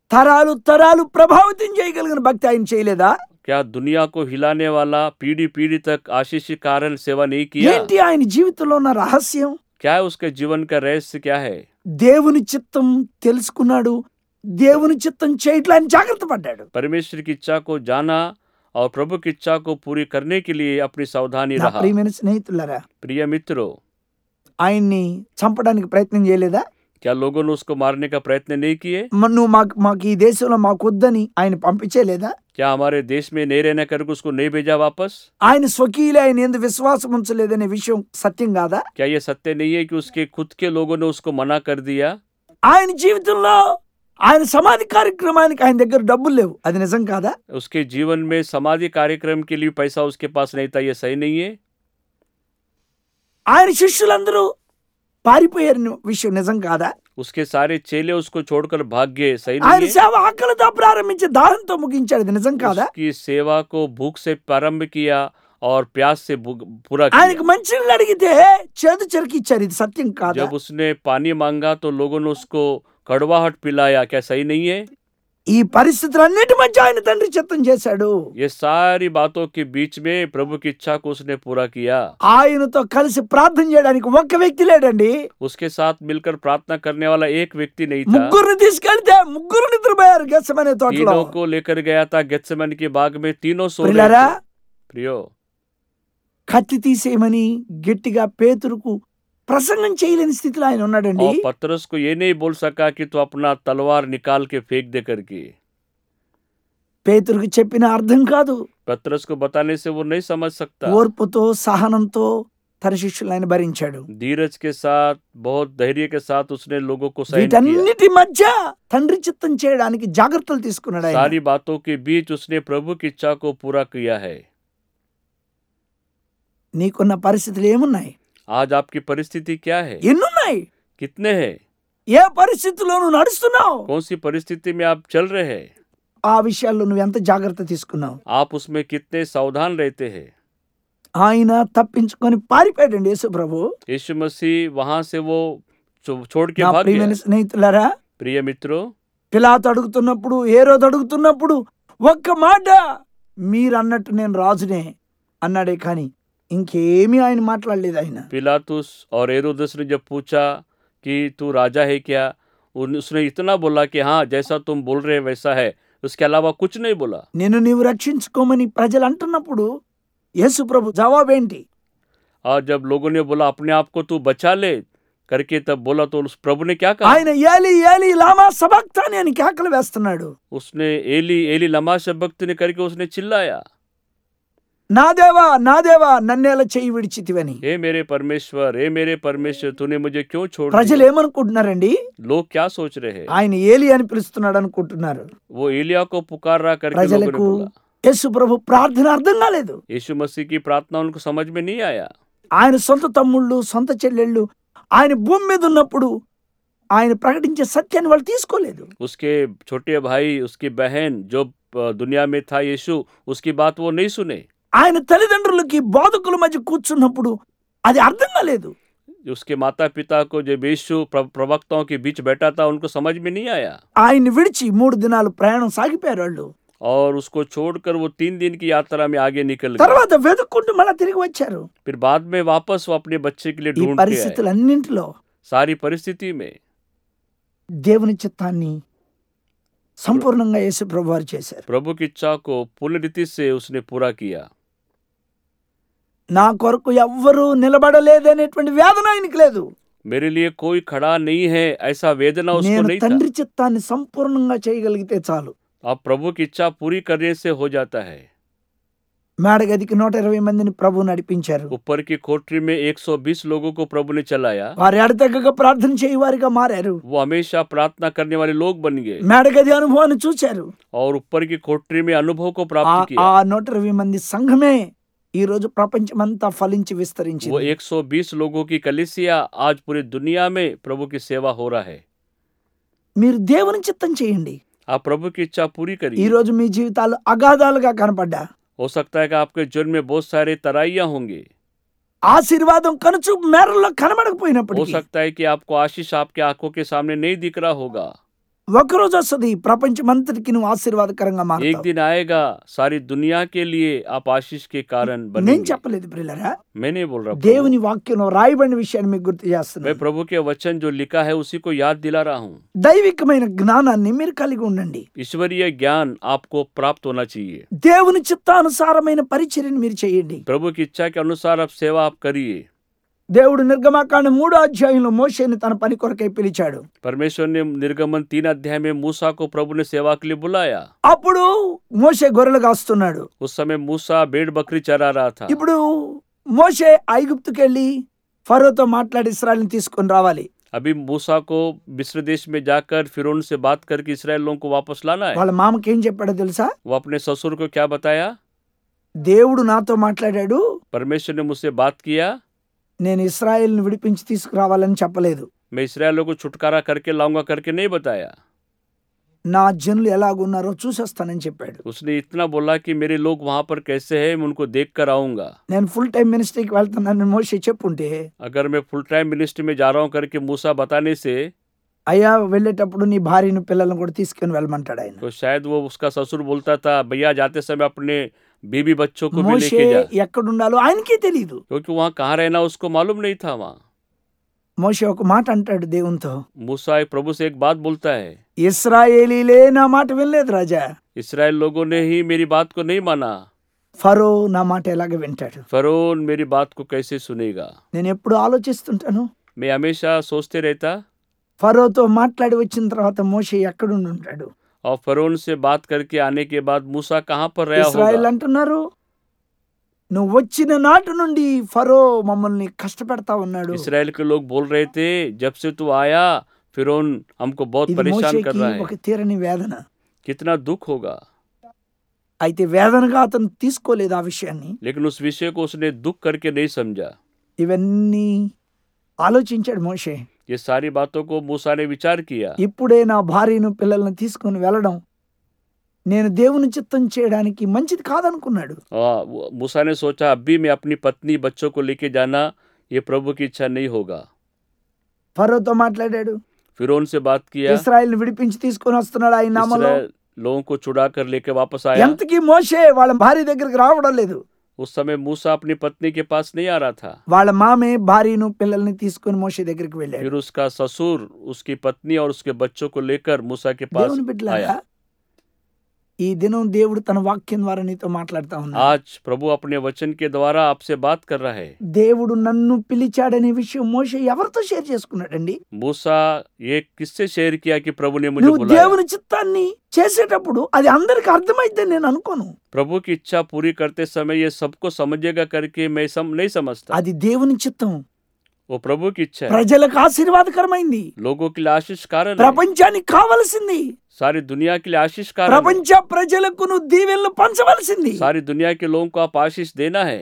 తరాలు తరాలు ప్రభావితం చేయగలిగిన భక్తి ఆయన చేయలేదా क्या दुनिया को हिलाने वाला पीढ़ी पीढ़ी तक आशीष के कारण सेवा नहीं किया ఏంటి ఆయన జీవితంలో ఉన్న రహస్యం क्या है उसके जीवन का रहस्य क्या है దేవుని చిత్తం తెలుసుకున్నాడు దేవుని చిత్తం చేయట్లా ఆయన జాగ్రత్త పడ్డాడు परमेश्वर की इच्छा को जाना और प्रभु की इच्छा को पूरी करने के लिए अपनी सावधानी నా रहा ప్రియమైన స్నేహితులారా प्रिय मित्रों ఆయన్ని చంపడానికి ప్రయత్నం చేయలేదా क्या लोगों ने उसको मारने का प्रयत्न नहीं किए మ- నువ్వు మాకు మాకు ఈ దేశంలో మాకు వద్దని ఆయన పంపించేలేదా क्या हमारे देश में नहीं रहने करके उसको नहीं भेजा वापस ఆయన స్వకీయులే ఆయన ఎందు విశ్వాసం ఉంచలేదనే విషయం సత్యం కాదా क्या ये सत्य नहीं है कि उसके खुद के लोगों ने उसको मना कर दिया ఆయన జీవితంలో ఆయన సమాధి కార్యక్రమానికి ఆయన దగ్గర డబ్బులు లేవు అది నిజం కాదా उसके जीवन में समाधि कार्यक्रम के लिए पैसा उसके पास नहीं था ये सही नहीं है ఆయన శిష్యులందరూ పారిపోయారు విషయం నిజం కాదా उसके सारे चेले उसको छोड़कर भाग गए सही ఆయన नहीं है సేవ ఆకలితో ప్రారంభించి దాహంతో ముగించాడు ఇది నిజం కాదా उसकी सेवा को भूख से प्रारंभ किया और प्यास से भूख- पूरा किया ఆయనకు మంచినీళ్ళు అడిగితే చేదు చెరుకు ఇచ్చారు ఇది సత్యం కాదా जब उसने पानी मांगा तो लोगों ने उसको कड़वाहट पिलाया क्या सही नहीं है ఈ పరిస్థితులన్నిటి మధ్య ఆయన తండ్రి చిత్తం చేశాడు ये सारी बातों के बीच में प्रभु की इच्छा को उसने पूरा किया ఆయనతో కలిసి ప్రార్థన చేయడానికి ఒక్క వ్యక్తి లేడండి उसके साथ मिलकर प्रार्थना करने वाला एक व्यक्ति नहीं था ముగ్గురిని తీసుకెళ్తే ముగ్గురు నిద్రపోయారు గెస్సమనే తోటలో तीनों को लेकर गया था गेत्सेमन के बाग में तीनों सो रहे ప్రియులారా थे प्रियो కత్తి తీసేయమని గట్టిగా పేతురుకు ప్రసంగం చేయలేని స్థితిలో ఆయన ఉన్నాడండి और पतरस को ये नहीं बोल सका कि तू अपना तलवार निकाल के फेंक दे करके పేతురుకు చెప్పిన అర్థం కాదు पतरस को बताने से वो नहीं समझ सकता ఓర్పుతో సహనంతో తన శిష్యులు ఆయన భరించాడు धीरज के साथ बहुत धैर्य के साथ उसने लोगों को सहन किया వీటన్నిటి మధ్య తండ్రి చిత్తం చేయడానికి జాగ్రత్తలు తీసుకున్నాడు ఆయన सारी बातों के बीच उसने प्रभु की इच्छा को पूरा किया है నీకున్న పరిస్థితులు ఏమున్నాయి आज आपकी परिस्थिति क्या है ఎన్నున్నాయి कितने हैं ఏ పరిస్థితిలో నువ్వు నడుస్తున్నావు कौन सी परिस्थिति में आप चल रहे हैं ఆ విషయాల్లో నువ్వు ఎంత జాగ్రత్త తీసుకున్నావు आप उसमें कितने सावधान रहते हैं ఆయన తప్పించుకొని పారిపోయాడండి యేసు ప్రభు यीशु मसीह वहां से वो छो- छोड़ के నా भाग ప్రియమైన गया స్నేహితులారా प्रिय मित्रों పిలాతు అడుగుతున్నప్పుడు ఏ రోజు అడుగుతున్నప్పుడు ఒక్క మాట మీరు అన్నట్టు నేను రాజునే అన్నాడే కానీ ఇంకేమీ ఆయన మాట్లాడలేదు ఆయన पिलातुस और एरोदस ने जब पूछा कि तू राजा है क्या उन- उसने इतना बोला कि हाँ जैसा तुम बोल रहे हैं वैसा है उसके अलावा कुछ नहीं बोला నిన్ను నీవు రక్షించుకోమని ప్రజలు అంటున్నప్పుడు యేసు ప్రభు జవాబేంటి और जब लोगों ने बोला अपने आप को तू बचा ले करके तब बोला तो उस प्रभु ने क्या कहा ఆయన ఏలి ఏలి లామా సబక్తాని అని కేకలు వేస్తున్నాడు उसने एली एली लमा शब्द ने करके उसने चिल्लाया నా దేవా నా దేవా నన్నేలా చెయ్యి విడిచితివని हे मेरे परमेश्वर हे मेरे परमेश्वर तूने मुझे क्यों छोड़ ప్రజలు दिया ఏమనుకుంటున్నారండి लोग क्या सोच रहे हैं ఆయన ఏలి అని పిలుస్తున్నాడు అనుకుంటున్నారు वो एलिया को पुकार रहा करके लोगों ने ప్రజలకు बोला యేసు ప్రభు ప్రార్థన అర్థం కాలేదు यीशु मसीह की प्रार्थना उनको समझ में नहीं आया ఆయన సొంత తమ్ముళ్ళు సొంత చెల్లెళ్ళు ఆయన భూమి మీద ఉన్నప్పుడు ఆయన ప్రకటించే సత్యాన్ని వాళ్ళు తీసుకోలేదు उसके छोटे भाई उसकी बहन जो अ, दुनिया में था यीशु उसकी बात वो नहीं सुने ఆయన తల్లిదండ్రులకి బోధకుల మధ్య కూర్చున్నప్పుడు అది అర్థం కాలేదు उसके माता पिता को जब यीशु प्र- प्रवक्ताओं के बीच बैठा था उनको समझ में नहीं आया ఆయన్ని విడిచి మూడు దినాలు ప్రయాణం సాగిపోయారు వాళ్ళు और उसको छोड़कर वो तीन दिन की यात्रा में आगे निकल गए తర్వాత వెతుక్కుంటూ మళ్ళీ తిరిగి వచ్చారు फिर बाद में वापस वो अपने बच्चे के लिए ఈ ढूंढ के आए పరిస్థితులన్నింటిలో सारी परिस्थिति में దేవుని చిత్తాన్ని సంపూర్ణంగా యేసు ప్రభు వారు చేశారు प्रभु की इच्छा को पूर्ण रीति से उसने पूरा किया నా కొరకు ఎవ్వరూ నిలబడలేదనేటువంటి వేదన ఆయనకి లేదు मेरे लिए कोई खड़ा नहीं है ऐसा वेदना उसको నేను नहीं था తండ్రి చిత్తాన్ని సంపూర్ణంగా చేయగలిగితే చాలు अब प्रभु की इच्छा पूरी करने से हो जाता है మేడగదికి నూట ఇరవై మందిని ప్రభు నడిపించారు ऊपर की कोठरी में 120 लोगों को प्रभु ने चलाया వారు ఎడతెగక ప్రార్థన చేయవారిగా మారారు वो हमेशा प्रार्थना करने वाले लोग बन गए మేడగది అనుభవాన్ని చూశారు और ऊपर की कोठरी में अनुभव को ఆ प्राप्त ఆ किया నూట ఇరవై మంది సంఘమే ఈ రోజు ప్రపంచమంతా ఫలించి वो విస్తరించింది 120 लोगों की कलिसिया आज पूरी दुनिया में प्रभु की सेवा हो रहा है మీరు దేవుని చిత్తం చేయండి आप प्रभु की इच्छा पूरी ఈ करिए రోజు మీ జీవితాలు అగాధాలుగా కనపడ్డా हो सकता है कि आपके जीवन में बहुत सारे तराइयां होंगे ఆశీర్వాదం కనుచూపు మేరల్లో हो కనబడకపోయినప్పటికీ सकता है कि आपको आशीष आपके आंखों के सामने नहीं दिख रहा होगा ఒకరోజు వస్తుంది ప్రపంచమంతటికి నువ్వు ఆశీర్వాదకరంగా एक మారుతావు दिन आएगा सारी दुनिया के लिए आप आशीष के कारण నేను बनेंगे చెప్పలేదు ప్రియులరా मैं नहीं बोल रहा प्रभु। దేవుని వాక్యంలో రాయబడిన విషయాన్ని మీకు గుర్తు मैं చేస్తున్నాను प्रभु के वचन जो लिखा है उसी को याद दिला रहा हूँ దైవికమైన జ్ఞానాన్ని మీరు కలిగి ఉండండి ईश्वरीय ज्ञान आपको प्राप्त होना चाहिए దేవుని చిత్తానుసారమైన పరిచర్యను మీరు చేయండి प्रभु की इच्छा के अनुसार आप सेवा आप करिए దేవుడు నిర్గమాకాండ మూడో అధ్యాయంలో మోషేని తన పని కొరకై పిలిచాడు परमेश्वर ने निर्गमन तीन अध्याय में मूसा को प्रभु ने सेवा के लिए बुलाया అప్పుడు మోషే గొర్రెలు కాస్తున్నాడు उस समय मूसा भेड़ बकरी चरा रहा था ఇప్పుడు మోషే ఐగుప్తుకి వెళ్ళి ఫరోతో మాట్లాడి ఇస్రాయల్ని తీసుకొని రావాలి अभी मूसा को मिस्र देश में जाकर फिरौन से बात करके इसराइल लोगों को वापस लाना है వాళ్ళ మామకి ఏం చెప్పాడో తెలుసా वो अपने ससुर को क्या बताया దేవుడు నాతో మాట్లాడాడు परमेश्वर ने मुझसे बात किया నేను ఇస్రాయేల్ని విడిపించి తీసుకురావాలని చెప్పలేదు मैं इसराइलों को छुटकारा करके लाऊंगा करके नहीं बताया నా జనులు ఎలాగున్నారో చూసేస్తానని చెప్పాడు उसने इतना बोला कि मेरे लोग वहां पर कैसे हैं मैं उनको देख कर आऊंगा నేను ఫుల్ టైం మినిస్ట్రీకి వెళ్తున్నానని మోషే చెప్పుంటే अगर मैं फुल टाइम मिनिस्ट्री में जा रहा हूँ करके मूसा बताने से అయ్యా వెళ్ళేటప్పుడు నీ భార్యను పిల్లలను కూడా తీసుకొని వెళ్ళమంటాడు ఆయన तो शायद वो उसका ससुर बोलता था भैया जाते समय अपने बीबी बच्चों को भी మోషే लेके जा ఎక్కడుండాలో ఆయనకే తెలియదు क्योंकि वहां कहाँ रहना उसको मालूम नहीं था वहां మోషే ఒక మాట అంటాడు దేవునితో मूसा एक प्रभु से एक बात बोलता है ఇస్రాయేలీలే నా మాట వినలేదు రాజా इसराइल लोगों ने ही मेरी बात को नहीं माना ఫరో నా మాట ఎలాగ వింటాడు फरोन मेरी बात को कैसे सुनेगा నేను ఎప్పుడు ఆలోచిస్తుంటాను मैं हमेशा सोचते रहता ఫరోతో మాట్లాడి వచ్చిన తర్వాత మోషే ఎక్కడుండి ఉంటాడు और फरोन से बात करके आने के बाद मूसा कहाँ पर रहा ఇస్రాయేల్ होगा అంటున్నారు నువ్వు వచ్చిన నాటి నుండి ఫరో మమ్మల్ని కష్టపెడతా ఉన్నాడు इसराइल के लोग बोल रहे थे जब से तू आया फिरौन हमको बहुत ఇది परेशान कर మోషేకి रहा ఒక है తీరని వేదన कितना दुख होगा అయితే వేదనగా అతను తీసుకోలేదు ఆ విషయాన్ని लेकिन उस विषय को उसने दुख करके नहीं समझा ఇవన్నీ ఆలోచించాడు మోషే ये सारी बातों को मूसा ने विचार किया ఇప్పుడే నా భార్యను పిల్లల్ని తీసుకొని వెళ్ళడం నేను దేవుని చిత్తం చేయడానికి మంచిది కాదనుకున్నాడు और वो- मूसा ने सोचा अब भी मैं अपनी पत्नी बच्चों को लेके जाना ये प्रभु की इच्छा नहीं होगा ఫరోతో మాట్లాడాడు फिरौन से बात किया ఇస్రాయల్ విడిపించి తీసుకొని వస్తున్నాడు ఆయన నామంలో इसराइल लोगों को छुड़ा कर लेके वापस आया ఎంతకీ మోషే వాళ్ళ భార్య దగ్గరికి రావడం లేదు उस समय मूसा अपनी पत्नी के पास नहीं आ रहा था వాళ్ళ మామే భార్యను పిల్లల్ని తీసుకొని మోషే దగ్గరికి వెళ్ళాడు फिर उसका ससुर उसकी पत्नी और उसके बच्चों को लेकर मूसा के पास దేవుని బిడ్డలారా आया ఈ దినం దేవుడు తన వాక్యం ద్వారా నీతో మాట్లాడుతా ఉన్నాడు आज प्रभु अपने वचन के द्वारा आपसे बात कर रहा है దేవుడు నన్ను పిలిచాడనే విషయం మోషే ఎవరితో షేర్ చేసుకున్నాడండి मूसा ये किससे शेयर किया कि प्रभु ने मुझे నువ్వు बुलाया దేవుని చిత్తాన్ని చేసేటప్పుడు అది అందరికి అర్థమైతే నేను అనుకోను प्रभु की इच्छा पूरी करते समय ये सबको समझेगा करके मैं सम नहीं समझता అది దేవుని చిత్తం वो प्रभु की इच्छा है ప్రజలకు ఆశీర్వాదకరమైంది लोगों के लिए आशीष कारण है ప్రపంచానికి కావలసింది सारी दुनिया के लिए आशीष कारण है ప్రపంచ ప్రజలకు నువ్వు దీవెనలు పంచవలసింది सारी दुनिया के लोगों को आप आशीष देना है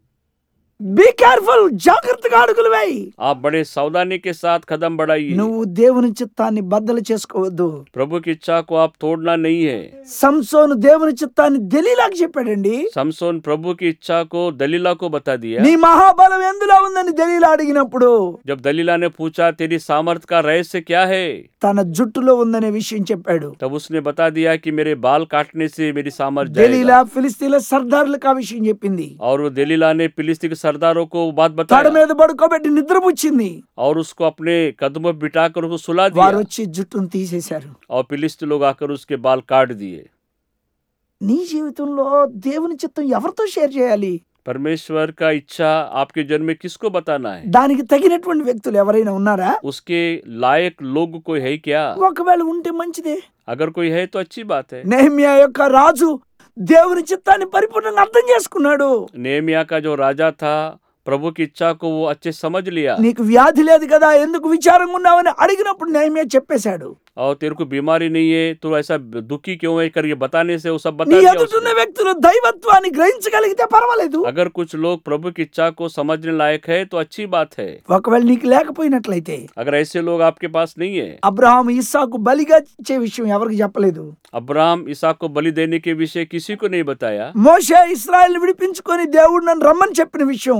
బీ కేర్ఫుల్ జాగ్రత్తగా అడుగులు వేయి आप बड़े सावधानी के साथ कदम बढ़ाइए నువ్వు దేవుని చిత్తాన్ని బద్దలు చేసుకోవద్దు प्रभु की इच्छा को आप तोड़ना नहीं है సంసోను దేవుని చిత్తాన్ని దలీలాగా చెప్పాడండి समसोन प्रभु की इच्छा को दलीला को बता दिया నీ మహాబలం ఎందులో ఉందని దలీలా అడిగినప్పుడు जब दलीला ने पूछा तेरी सामर्थ का रहस्य क्या है తన జుట్టులో ఉందనే విషయం చెప్పాడు तब उसने बता दिया कि मेरे बाल काटने से मेरी सामर्थ దలీలా जाएगा ఫిలిస్తీన్ల సర్దార్లకు ఆ విషయం చెప్పింది और वो दलीला ने फिलिस्ती के सरदारों को वो बात తడ बताया మీద పడుకోబెట్టి నిద్రపుచ్చింది और उसको अपने कदमों पर बिठाकर उसको सुला వారు दिया వచ్చి జుట్టును తీసేశారు और फिलिस्ती लोग आकर उसके बाल काट दिए నీ జీవితంలో దేవుని చిత్తం ఎవరితో షేర్ చేయాలి परमेश्वर का इच्छा आपके जन्म में किसको बताना है దానికి తగినటువంటి వ్యక్తులు ఎవరైనా ఉన్నారా उसके लायक लोग कोई है क्या ఒకవేళ ఉంటే మంచిదే अगर कोई है तो अच्छी बात है నెహమ్యా యొక్క రాజు దేవుని చిత్తాన్ని పరిపూర్ణంగా అర్థం చేసుకున్నాడు नेमिया का जो राजा था प्रभु की इच्छा को वो अच्छे समझ लिया నీకు వ్యాధి లేదు కదా ఎందుకు విచారంగా ఉన్నావని అడిగినప్పుడు నెహమ్యా చెప్పేశాడు और तेरे को बीमारी नहीं है तो ऐसा दुखी क्यों है करके बताने से वो सब बता నీ दिया ఎదుటిన్న उसने। వ్యక్తులు దైవత్వాన్ని గ్రహించగలిగితే పర్వాలేదు अगर कुछ लोग प्रभु की इच्छा को समझने लायक है तो अच्छी बात है ఒకవేళ నీకు లేకపోయినట్లయితే अगर ऐसे लोग आपके पास नहीं है అబ్రహాం ఇస్సాకు బలిగా ఇచ్చే విషయం ఎవరికి చెప్పలేదు अब्राहम ईसा को बलि देने के विषय किसी को नहीं बताया మోషే ఇస్రాయల్ విడిపించుకొని దేవుడు నన్ను రమ్మని చెప్పిన విషయం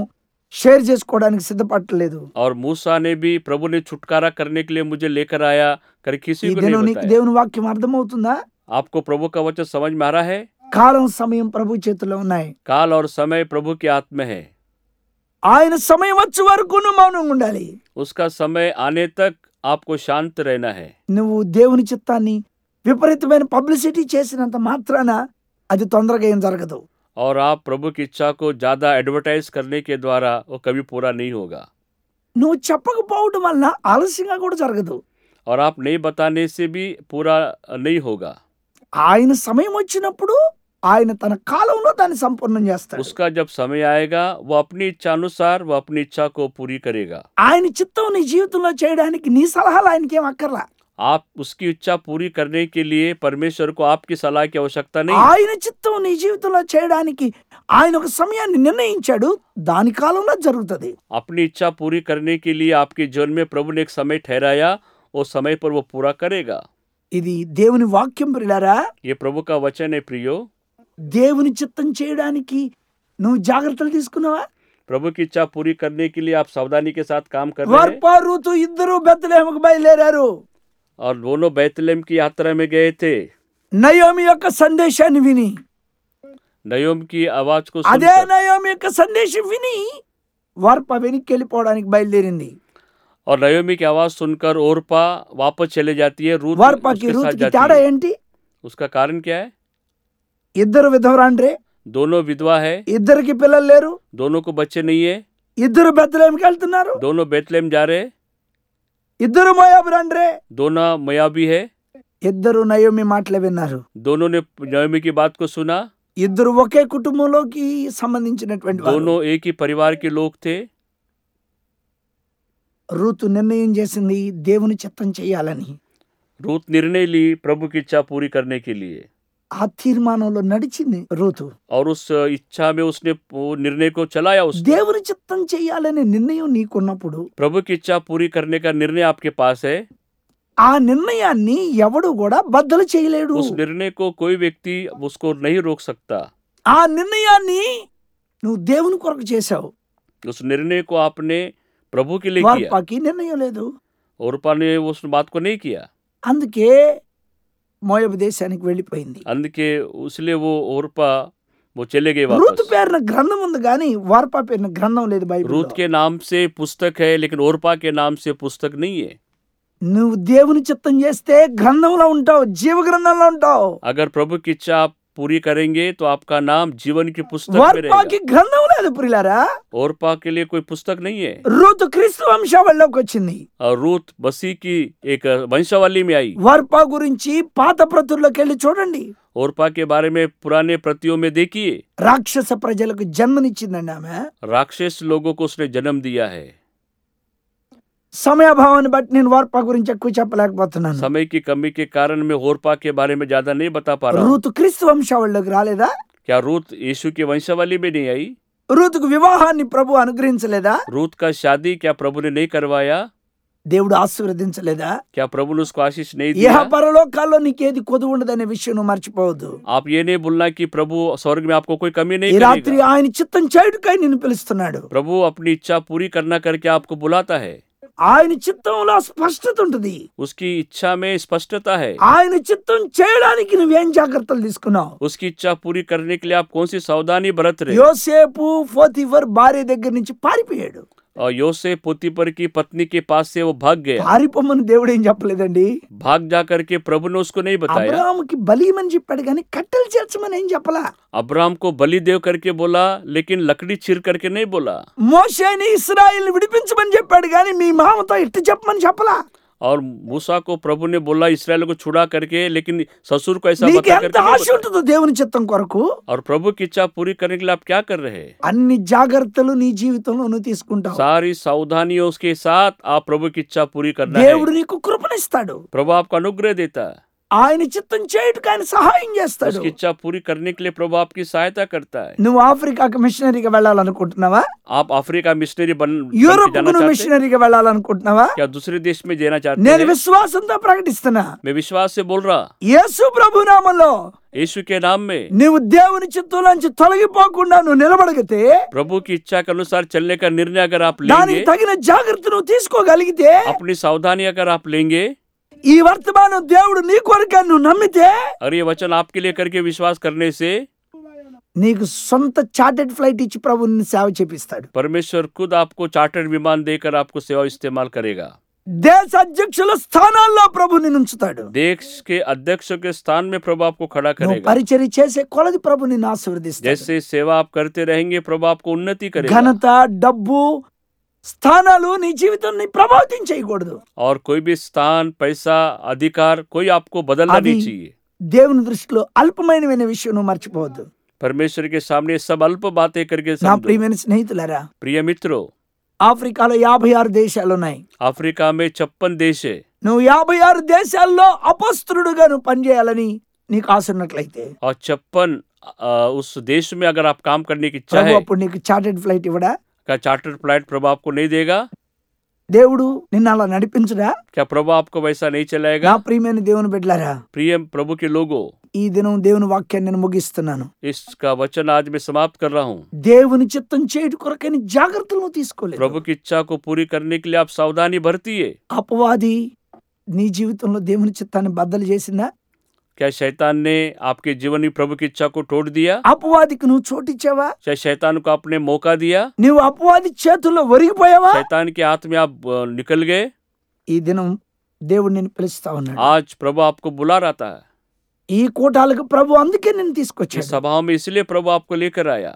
షేర్ చేసుకోవడానికి సిద్ధపడలేదు और मूसा ने भी प्रभु ने छुटकारा करने के लिए मुझे लेकर आया कर ఈ किसी को దినం नहीं నీకు बताया దేవుని వాక్యం అర్థమవుతుందా आपको प्रभु का वचन समझ में आ रहा है కాలం సమయం ప్రభు చేతిలో ఉన్నాయి काल और समय प्रभु के हाथ में है ఆయన సమయం వచ్చే వరకు నువ్వు మౌనంగా ఉండాలి उसका समय आने तक आपको शांत रहना है నువ్వు దేవుని చిత్తాన్ని విపరీతమైన పబ్లిసిటీ చేసినంత మాత్రాన అది తొందరగా ఏం జరగదు और आप प्रभु की इच्छा को ज्यादा एडवर्टाइज करने के द्वारा वो कभी पूरा नहीं होगा నువ్వు చెప్పకపోవడం వల్ల ఆలస్యంగా కూడా జరగదు और आप नहीं बताने से भी पूरा नहीं होगा ఆయన సమయం వచ్చినప్పుడు ఆయన తన కాలంలో దాన్ని సంపూర్ణం చేస్తాడు उसका जब समय आएगा वो अपनी इच्छा अनुसार वो अपनी इच्छा को पूरी करेगा ఆయన చిత్తం నీ జీవితంలో చేయడానికి నీ సలహాలు ఆయనకి ఏం అక్కర్లా आप उसकी इच्छा पूरी करने के लिए परमेश्वर को आपकी सलाह की आवश्यकता नहीं ఆయన చిత్తం నీ జీవితంలో చేయడానికి ఆయన ఒక సమయాన్ని నిర్ణయించాడు దాని కాలంలో జరుగుతుంది अपनी इच्छा पूरी करने के लिए आपके जीवन में प्रभु ने एक समय ठहराया वो समय पर वो पूरा करेगा ఇది దేవుని వాక్యం ప్రిలారా ये प्रभु का वचन है प्रियो దేవుని చిత్తం చేయడానికి నువ్వు జాగ్రత్తలు తీసుకున్నావా प्रभु की इच्छा पूरी करने के लिए आप सावधानी के साथ काम कर रहे हैं వర్ప ఋతు ఇద్దరు బెత్తలేముకు బయలుదేరారు और दोनों बैतलेम की यात्रा में गए थे నయోమి యొక్క సందేశాన్ని విని नयोम की आवाज को అదే सुनकर నయోమి యొక్క సందేశం విని వర్ప వెనక్కి వెళ్ళిపోవడానికి బయలుదేరింది और नयोमी की आवाज सुनकर ओरपा वापस चले जाती है रूत వార్పకి उसके साथ రూతుకి जाती తేడా है ఏంటి उसका कारण क्या है ఇద్దరు విధవరాండ్రే दोनों विधवा है ఇద్దరికి పిల్లలు లేరు दोनों को बच्चे नहीं है ఇద్దరు బెత్తలేమికి వెళ్తున్నారు दोनों बेतलेम जा रहे हैं ఇద్దరు మోయాబురాండ్రే दोनों मयाबी है ఇద్దరు నయోమి మాటలు విన్నారు दोनों ने नयोमी की बात को सुना ఇద్దరు ఒకే కుటుంబంలోకి సంబంధించినటువంటి వారు. दोनों एक ही परिवार के लोग थे రూతు నిర్ణయం చేసింది దేవుని చిత్తం చేయాలని रूत निर्णय ली प्रभु की इच्छा पूरी करने के लिए ఆ తీర్మానంలో నడిచింది రూతు और उस इच्छा में उसने वो निर्णय को चलाया उसने దేవుని చిత్తం చేయాలనే నిర్ణయం నీకున్నప్పుడు प्रभु की इच्छा पूरी करने का निर्णय आपके पास है ఆ నిర్ణయాన్ని ఎవడు కూడా బద్దలు చేయలేడు उस निर्णय को कोई व्यक्ति उसको नहीं रोक सकता ఆ నిర్ణయాన్ని నువ్వు దేవుని కొరకు చేశావు उस निर्णय को आपने प्रभु के लिए किया వార్పాకి నిర్ణయం లేదు ओरपा ने उस बात को नहीं किया అందుకే మోయబు దేశానికి వెళ్ళిపోయింది అందుకే उसलिए वो ओरपा वो चले गए రూతు वापस పేరున గ్రంథం ఉంది కానీ వార్పా పేరున గ్రంథం లేదు బైబిల్ रूत के नाम से पुस्तक है लेकिन ओरपा के नाम से पुस्तक नहीं है నువ్వు దేవుని చిత్తం చేస్తే గ్రంథంలో ఉంటావు జీవ గ్రంథంలో ఉంటావు अगर प्रभु की इच्छा आप पूरी करेंगे तो आपका नाम जीवन की पुस्तक में వార్పాకి रहेगा గ్రంథం లేదు పురిలారా ओरपा के लिए कोई पुस्तक नहीं है రూతు క్రీస్తు వంశావళిలోకి వచ్చింది और रूत बसी की एक वंशावली में आई వర్పా గురించి పాత ప్రతుల్లోకి వెళ్ళి చూడండి ओरपा के बारे में पुराने प्रतियों में देखिए రాక్షస ప్రజలకు జన్మనిచ్చిందండి ఆమె राक्षस लोगों को उसने जन्म दिया है సమయాభావాన్ని బట్టి నేను వార్పా గురించి ఎక్కువ చెప్పలేకపోతున్నాను समय की कमी के कारण मैं ओरपा के बारे में ज्यादा नहीं बता पा रहा हूँ రూతు క్రీస్తు వంశావళిలోకి రాలేదా क्या रूत यीशु की वंशावली में नहीं आई రూతుకు వివాహాన్ని ప్రభు అనుగ్రహించలేదా रूत का शादी क्या प्रभु ने नहीं करवाया దేవుడు ఆశీర్వదించలేదా क्या प्रभु ने उसको आशीष नहीं ఇహ दिया పరలోకాల్లో నీకేది కొదువు ఉండదనే విషయం నువ్వు మర్చిపోవద్దు आप ये नहीं बोलना कि प्रभु स्वर्ग में आपको कोई कमी ఈ नहीं రాత్రి करेगा ఆయన చిత్తం చేయుడుకై నిన్ను పిలుస్తున్నాడు प्रभु अपनी इच्छा पूरी करना करके आपको बुलाता है ఆయన చిత్తంలో స్పష్టత ఉంటుంది उसकी इच्छा में स्पष्टता है ఆయన చిత్తం చేయడానికి నువ్వేం జాగ్రత్తలు తీసుకున్నావు उसकी इच्छा पूरी करने के लिए आप कौन सी सावधानी बरत रहे యోసేపు ఫోతిఫర్ భార్య దగ్గర నుంచి పారిపోయాడు और योसे पोतीपर की पत्नी के पास से वो भाग गया పారిపోమని దేవుడు ఏం చెప్పలేదండి भाग जा करके प्रभु ने उसको नहीं बताया అబ్రాహాముకి బలీమని చెప్పాడు కానీ కట్టెలు చేర్చమని ఏం చెప్పలా अब्राहम को बलि देव करके बोला लेकिन लकड़ी चीर करके नहीं बोला మోషేని ఇస్రాయిల్ విడిపించమని చెప్పాడు కానీ మీ మామతో ఇట్టు చెప్పమని చెప్పలా और मूसा को प्रभु ने बोला इसराइल को छुड़ा करके लेकिन ससुर को ऐसा నీకు बता ఎంత करके नहीं ఆశ बताया। ఉంటుందో దేవుని చిత్తం కొరకు और प्रभु की इच्छा पूरी करने के लिए आप क्या कर रहे हैं అన్ని జాగ్రత్తలు నీ జీవితంలో నువ్వు తీసుకుంటావు सारी सावधानियों के साथ आप प्रभु की इच्छा पूरी करना है దేవుడు నీకు కృపణిస్తాడు प्रभु आपको अनुग्रह देता है ఆయన చిత్తం చేయుటకు ఆయన సహాయం చేస్తాడు उसकी इच्छा पूरी करने के लिए प्रभु आपकी सहायता करता है నువ్వు ఆఫ్రికాకి మిషనరీగా వెళ్ళాలనుకుంటున్నావా आप अफ्रीका मिशनरी बन बन के యూరోప్ जाना నువ్వు चाहते हैं మిషనరీగా వెళ్ళాలనుకుంటున్నావా क्या दूसरे देश में जाना चाहते నేను हैं విశ్వాసంతో ప్రకటిస్తున్నా मैं विश्वास से बोल रहा యేసు ప్రభు నామంలో यीशु के नाम में నీవు దేవుని చిత్తంలోంచి తొలగిపోకుండా నువ్వు నిలబడగితే प्रभु की इच्छा के अनुसार चलने का निर्णय अगर आप దానికి लेंगे తగిన జాగ్రత్త నువ్వు తీసుకోగలిగితే अपनी सावधानी अगर आप लेंगे ఈ వర్తమానం దేవుడు నీ కొరకే నువ్వు నమ్మితే और ये वचन आपके लिए करके विश्वास करने से నీకు సొంత చార్టెడ్ ఫ్లైట్ ఇచ్చి ప్రభు నిన్ను సేవ చేపిస్తాడు परमेश्वर खुद आपको चार्टर्ड विमान देकर आपको सेवा इस्तेमाल करेगा దేశ అధ్యక్షుల స్థానాల్లో ప్రభు నిన్ను ఉంచుతాడు देश के अध्यक्ष के स्थान में प्रभु आपको खड़ा నువ్వు करेगा పరిచర్య చేసే కొలది ప్రభు నిన్ను ఆశీర్వదిస్తాడు जैसे सेवा आप करते रहेंगे प्रभु आपको उन्नति करेगा ఘనత డబ్బు స్థానాలు నీ జీవితాన్ని ప్రభావితం చేయకూడదు और कोई भी स्थान पैसा अधिकार कोई आपको बदलना अभी- नहीं चाहिए దేవుని దృష్టిలో అల్పమైనమైన విషయం నువ్వు మర్చిపోవద్దు परमेश्वर के सामने सब अल्प बातें करके నా समझो ప్రియమైన స్నేహితులారా प्रिय मित्रों ఆఫ్రికాలో యాభై ఆరు దేశాలు ఉన్నాయి अफ्रीका में छप्पन देश है నువ్వు యాభై ఆరు దేశాల్లో అపస్తుడుగా నువ్వు పనిచేయాలని నీకు ఆశ ఉన్నట్లయితే और छप्पन उस देश में अगर आप काम करने की इच्छा ప్రభు है అప్పుడు నీకు చార్టెడ్ ఫ్లైట్ ఇవ్వడా क्या चार्टर फ्लाइट प्रभु आपको नहीं देगा దేవుడు నిన్ను అలా నడిపించడా क्या प्रभु आपको वैसा नहीं నా चलाएगा ప్రియమైన దేవుని బిడ్డలారా प्रिय प्रभु के लोगों ఈ దినం దేవుని వాక్యాన్ని నేను ముగిస్తున్నాను इसका वचन आज मैं समाप्त कर रहा हूँ దేవుని చిత్తం చేయడం కొరకని జాగ్రత్తలు నువ్వు తీసుకోలేదు प्रभु की इच्छा को पूरी करने के लिए आप सावधानी बरतिए అపవాది నీ జీవితంలో దేవుని చిత్తాన్ని బద్దలు చేసిందా क्या शैतान ने आपके जीवन में प्रभु की इच्छा को तोड़ दिया అపవాదికి నువ్వు చోటిచ్చావా क्या शैतान को आपने मौका दिया నువ్వు అపవాది చేతుల్లో ఒరిగిపోయావా शैतान के हाथ में आप अ, निकल गए ఈ దినం దేవుడు నిన్ను పిలుస్తా ఉన్నాడు आज प्रभु आपको बुला रहा था ఈ కూటాలకు ప్రభు అందుకే నిన్ను इस తీసుకొచ్చాడు सभाओं में इसलिए प्रभु आपको लेकर आया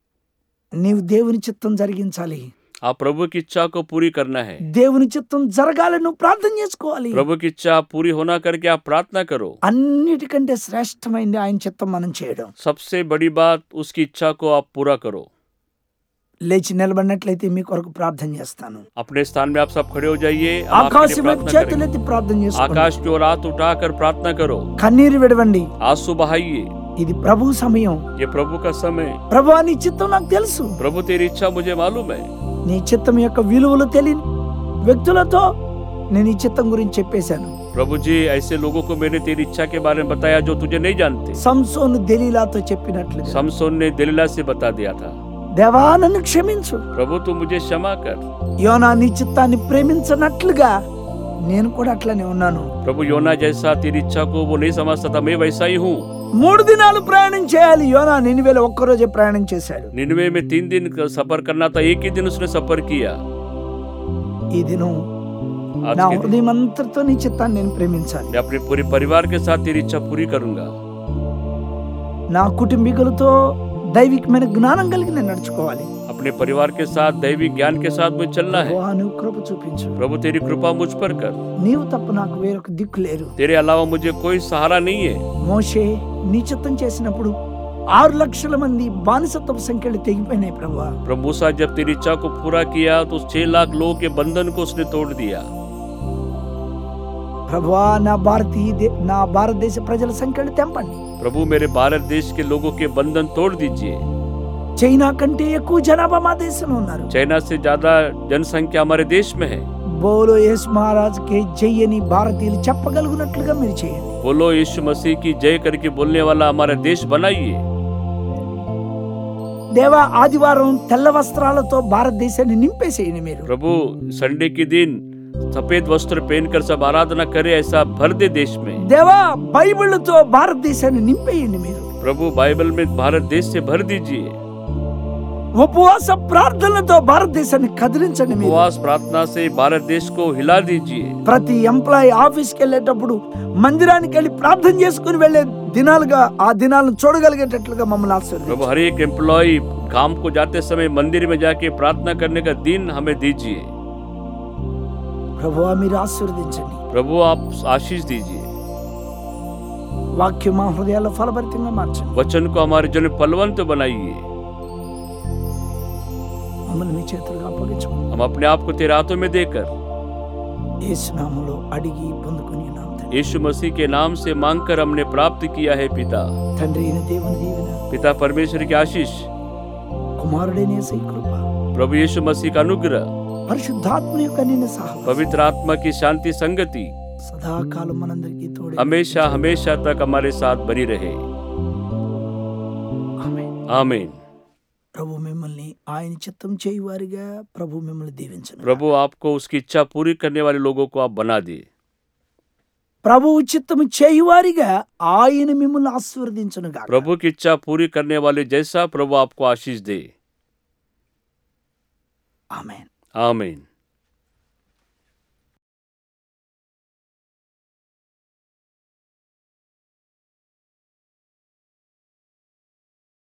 నీవు దేవుని చిత్తం జరిగించాలి आप प्रभु की इच्छा को पूरी करना है దేవుని చిత్తం జరగాలని నువ్వు ప్రార్థన చేసుకోవాలి प्रभु की इच्छा पूरी होना करके आप प्रार्थना करो అన్నిటికంటే శ్రేష్టమైంది ఆయన చిత్తం మనం చేయడం सबसे बड़ी बात उसकी इच्छा को आप पूरा करो లేచి నిలబడినట్లయితే మీ కొరకు ప్రార్థన చేస్తాను अपने स्थान में आप सब खड़े हो जाइए हम आपके ఆకాశం लिए వైపు प्रार्थना करेंगे చేతులెత్తి ప్రార్థన చేసుకోండి आकाश की ओर हाथ उठाकर प्रार्थना करो కన్నీరు విడవండి आंसू बहाइए ఇది ప్రభు సమయం ये प्रभु का समय ప్రభు నీ చిత్తం నాకు తెలుసు प्रभु तेरी इच्छा मुझे मालूम है నీ చిత్తం యొక్క విలువలు తెలియని వ్యక్తులతో నేను ఈ చిత్తం గురించి చెప్పేశాను प्रभु जी ऐसे लोगों को मैंने तेरी इच्छा के बारे में बताया जो तुझे नहीं जानते సంసోను దెలీలాతో చెప్పినట్లుగా समसोन ने दलीला से बता दिया था దేవా నన్ను క్షమించు प्रभु तू मुझे क्षमा कर యోనా నీ చిత్తాన్ని ప్రేమించనట్లుగా నేను కూడా అట్లనే ఉన్నాను प्रभु योना जैसा तेरी इच्छा को वो नहीं समझता था मैं वैसा ही हूँ మూడు దినాలు ప్రయాణం చేయాలి యోనా నినివేల ఒక్కరోజే ప్రయాణం చేశాడు निन्वे में तीन दिन का सफर करना था एक ही दिन उसने सफर किया ఈ దినం आज నా के दिन హృదయం అంతటితో నీ చిత్తాన్ని నేను ప్రేమించాలి मैं अपने पूरे परिवार के साथ तेरी इच्छा पूरी करूंगा నా కుటుంబీకులతో దైవికమైన జ్ఞానం కలిగి నేను నడుచుకోవాలి अपने परिवार के साथ दैविक ज्ञान के साथ मुझे चलना है ప్రభువా, నువ్వు కృప చూపించు प्रभु तेरी कृपा मुझ पर कर నీవు తప్ప నాకు వేరొక దిక్కు లేరు तेरे अलावा मुझे कोई सहारा नहीं है మోషే నీ చిత్తం చేసినప్పుడు ఆరు లక్షల మంది బానిసత్వపు సంఖ్యలు తెగిపోయినాయి ప్రభువా प्रभु मूसा जब तेरी इच्छा को पूरा किया तो उस छह लाख लोगों के बंधन को उसने तोड़ दिया ప్రభువా నా భారతీయ దే- నా భారతదేశ ప్రజల సంఖ్యలు తెంపండి प्रभु मेरे भारत देश के लोगों के बंधन तोड़ दीजिए చైనా కంటే ఎక్కువ జనాభా మా దేశంలో ఉన్నారు चाइना से ज्यादा जनसंख्या हमारे देश में है బోలో యేసు మహారాజ్ కే జయ్యని భారతీయులు చెప్పగలుగునట్లుగా మీరు చేయండి बोलो यीशु मसीह की जय करके बोलने वाला हमारा देश बनाइए దేవా ఆదివారం తెల్ల వస్త్రాలతో భారతదేశాన్ని నింపేసేయండి మీరు प्रभु संडे के दिन सफेद वस्त्र पहनकर सब आराधना करे ऐसा भर दे देश में దేవా బైబిళ్లతో భారతదేశాన్ని నింపేయండి మీరు प्रभु बाइबल में भारत देश से भर दीजिए ఉపవాస ప్రార్థనలతో భారతదేశాన్ని కదిలించండి మీరు उपवास प्रार्थना से भारत देश को हिला दीजिए ప్రతి ఎంప్లాయీ ఆఫీస్కి వెళ్ళేటప్పుడు మందిరానికి వెళ్ళి ప్రార్థన చేసుకుని వెళ్ళే దినాలుగా ఆ దినాలను చూడగలిగేటట్లుగా మమ్మల్ని ఆశీర్వదించండి प्रभु हर एक एम्प्लॉय काम को जाते समय मंदिर में जाके प्रार्थना करने का दिन हमें दीजिए ప్రభువా మీరు ఆశీర్వదించండి प्रभु आप आशीष दीजिए వాక్యం మా హృదయాల్లో ఫలభరితంగా మార్చండి वचन को हमारे जन फलवंत बनाइए మమ్మల్ని మీ చేతులుగా అప్పగించుకోండి हम अपने आप को तेरे हाथों में देकर ఏసునామలో అడిగి పొందుకుని ఉన్నాం తండ్రి. यीशु मसीह के नाम से मांगकर हमने प्राप्त किया है पिता తండ్రి అయిన దేవుని దీవెన पिता परमेश्वर की आशीष కుమారుడైన యేసయ్య కృప प्रभु यीशु मसीह का अनुग्रह పరిశుద్ధాత్మ యొక్క నిన్న సహవాసం पवित्र आत्मा की शांति संगति సదాకాలం మనందరికీ తోడే हमेशा हमेशा तक हमारे साथ बनी रहे आमीन ప్రభు మిమ్మల్ని ఆయన చిత్తం చేయువారిగా ప్రభు మిమ్మల్ని దీవించను प्रभु आपको उसकी इच्छा पूरी करने वाले लोगों को आप बना दिए ప్రభువు చిత్తము చేయువారిగా ఆయన మిమ్మల్ని ఆశీర్వదించను గాక प्रभु की इच्छा पूरी करने वाले जैसा प्रभु आपको आशीष दे ఆమేన్ आमीन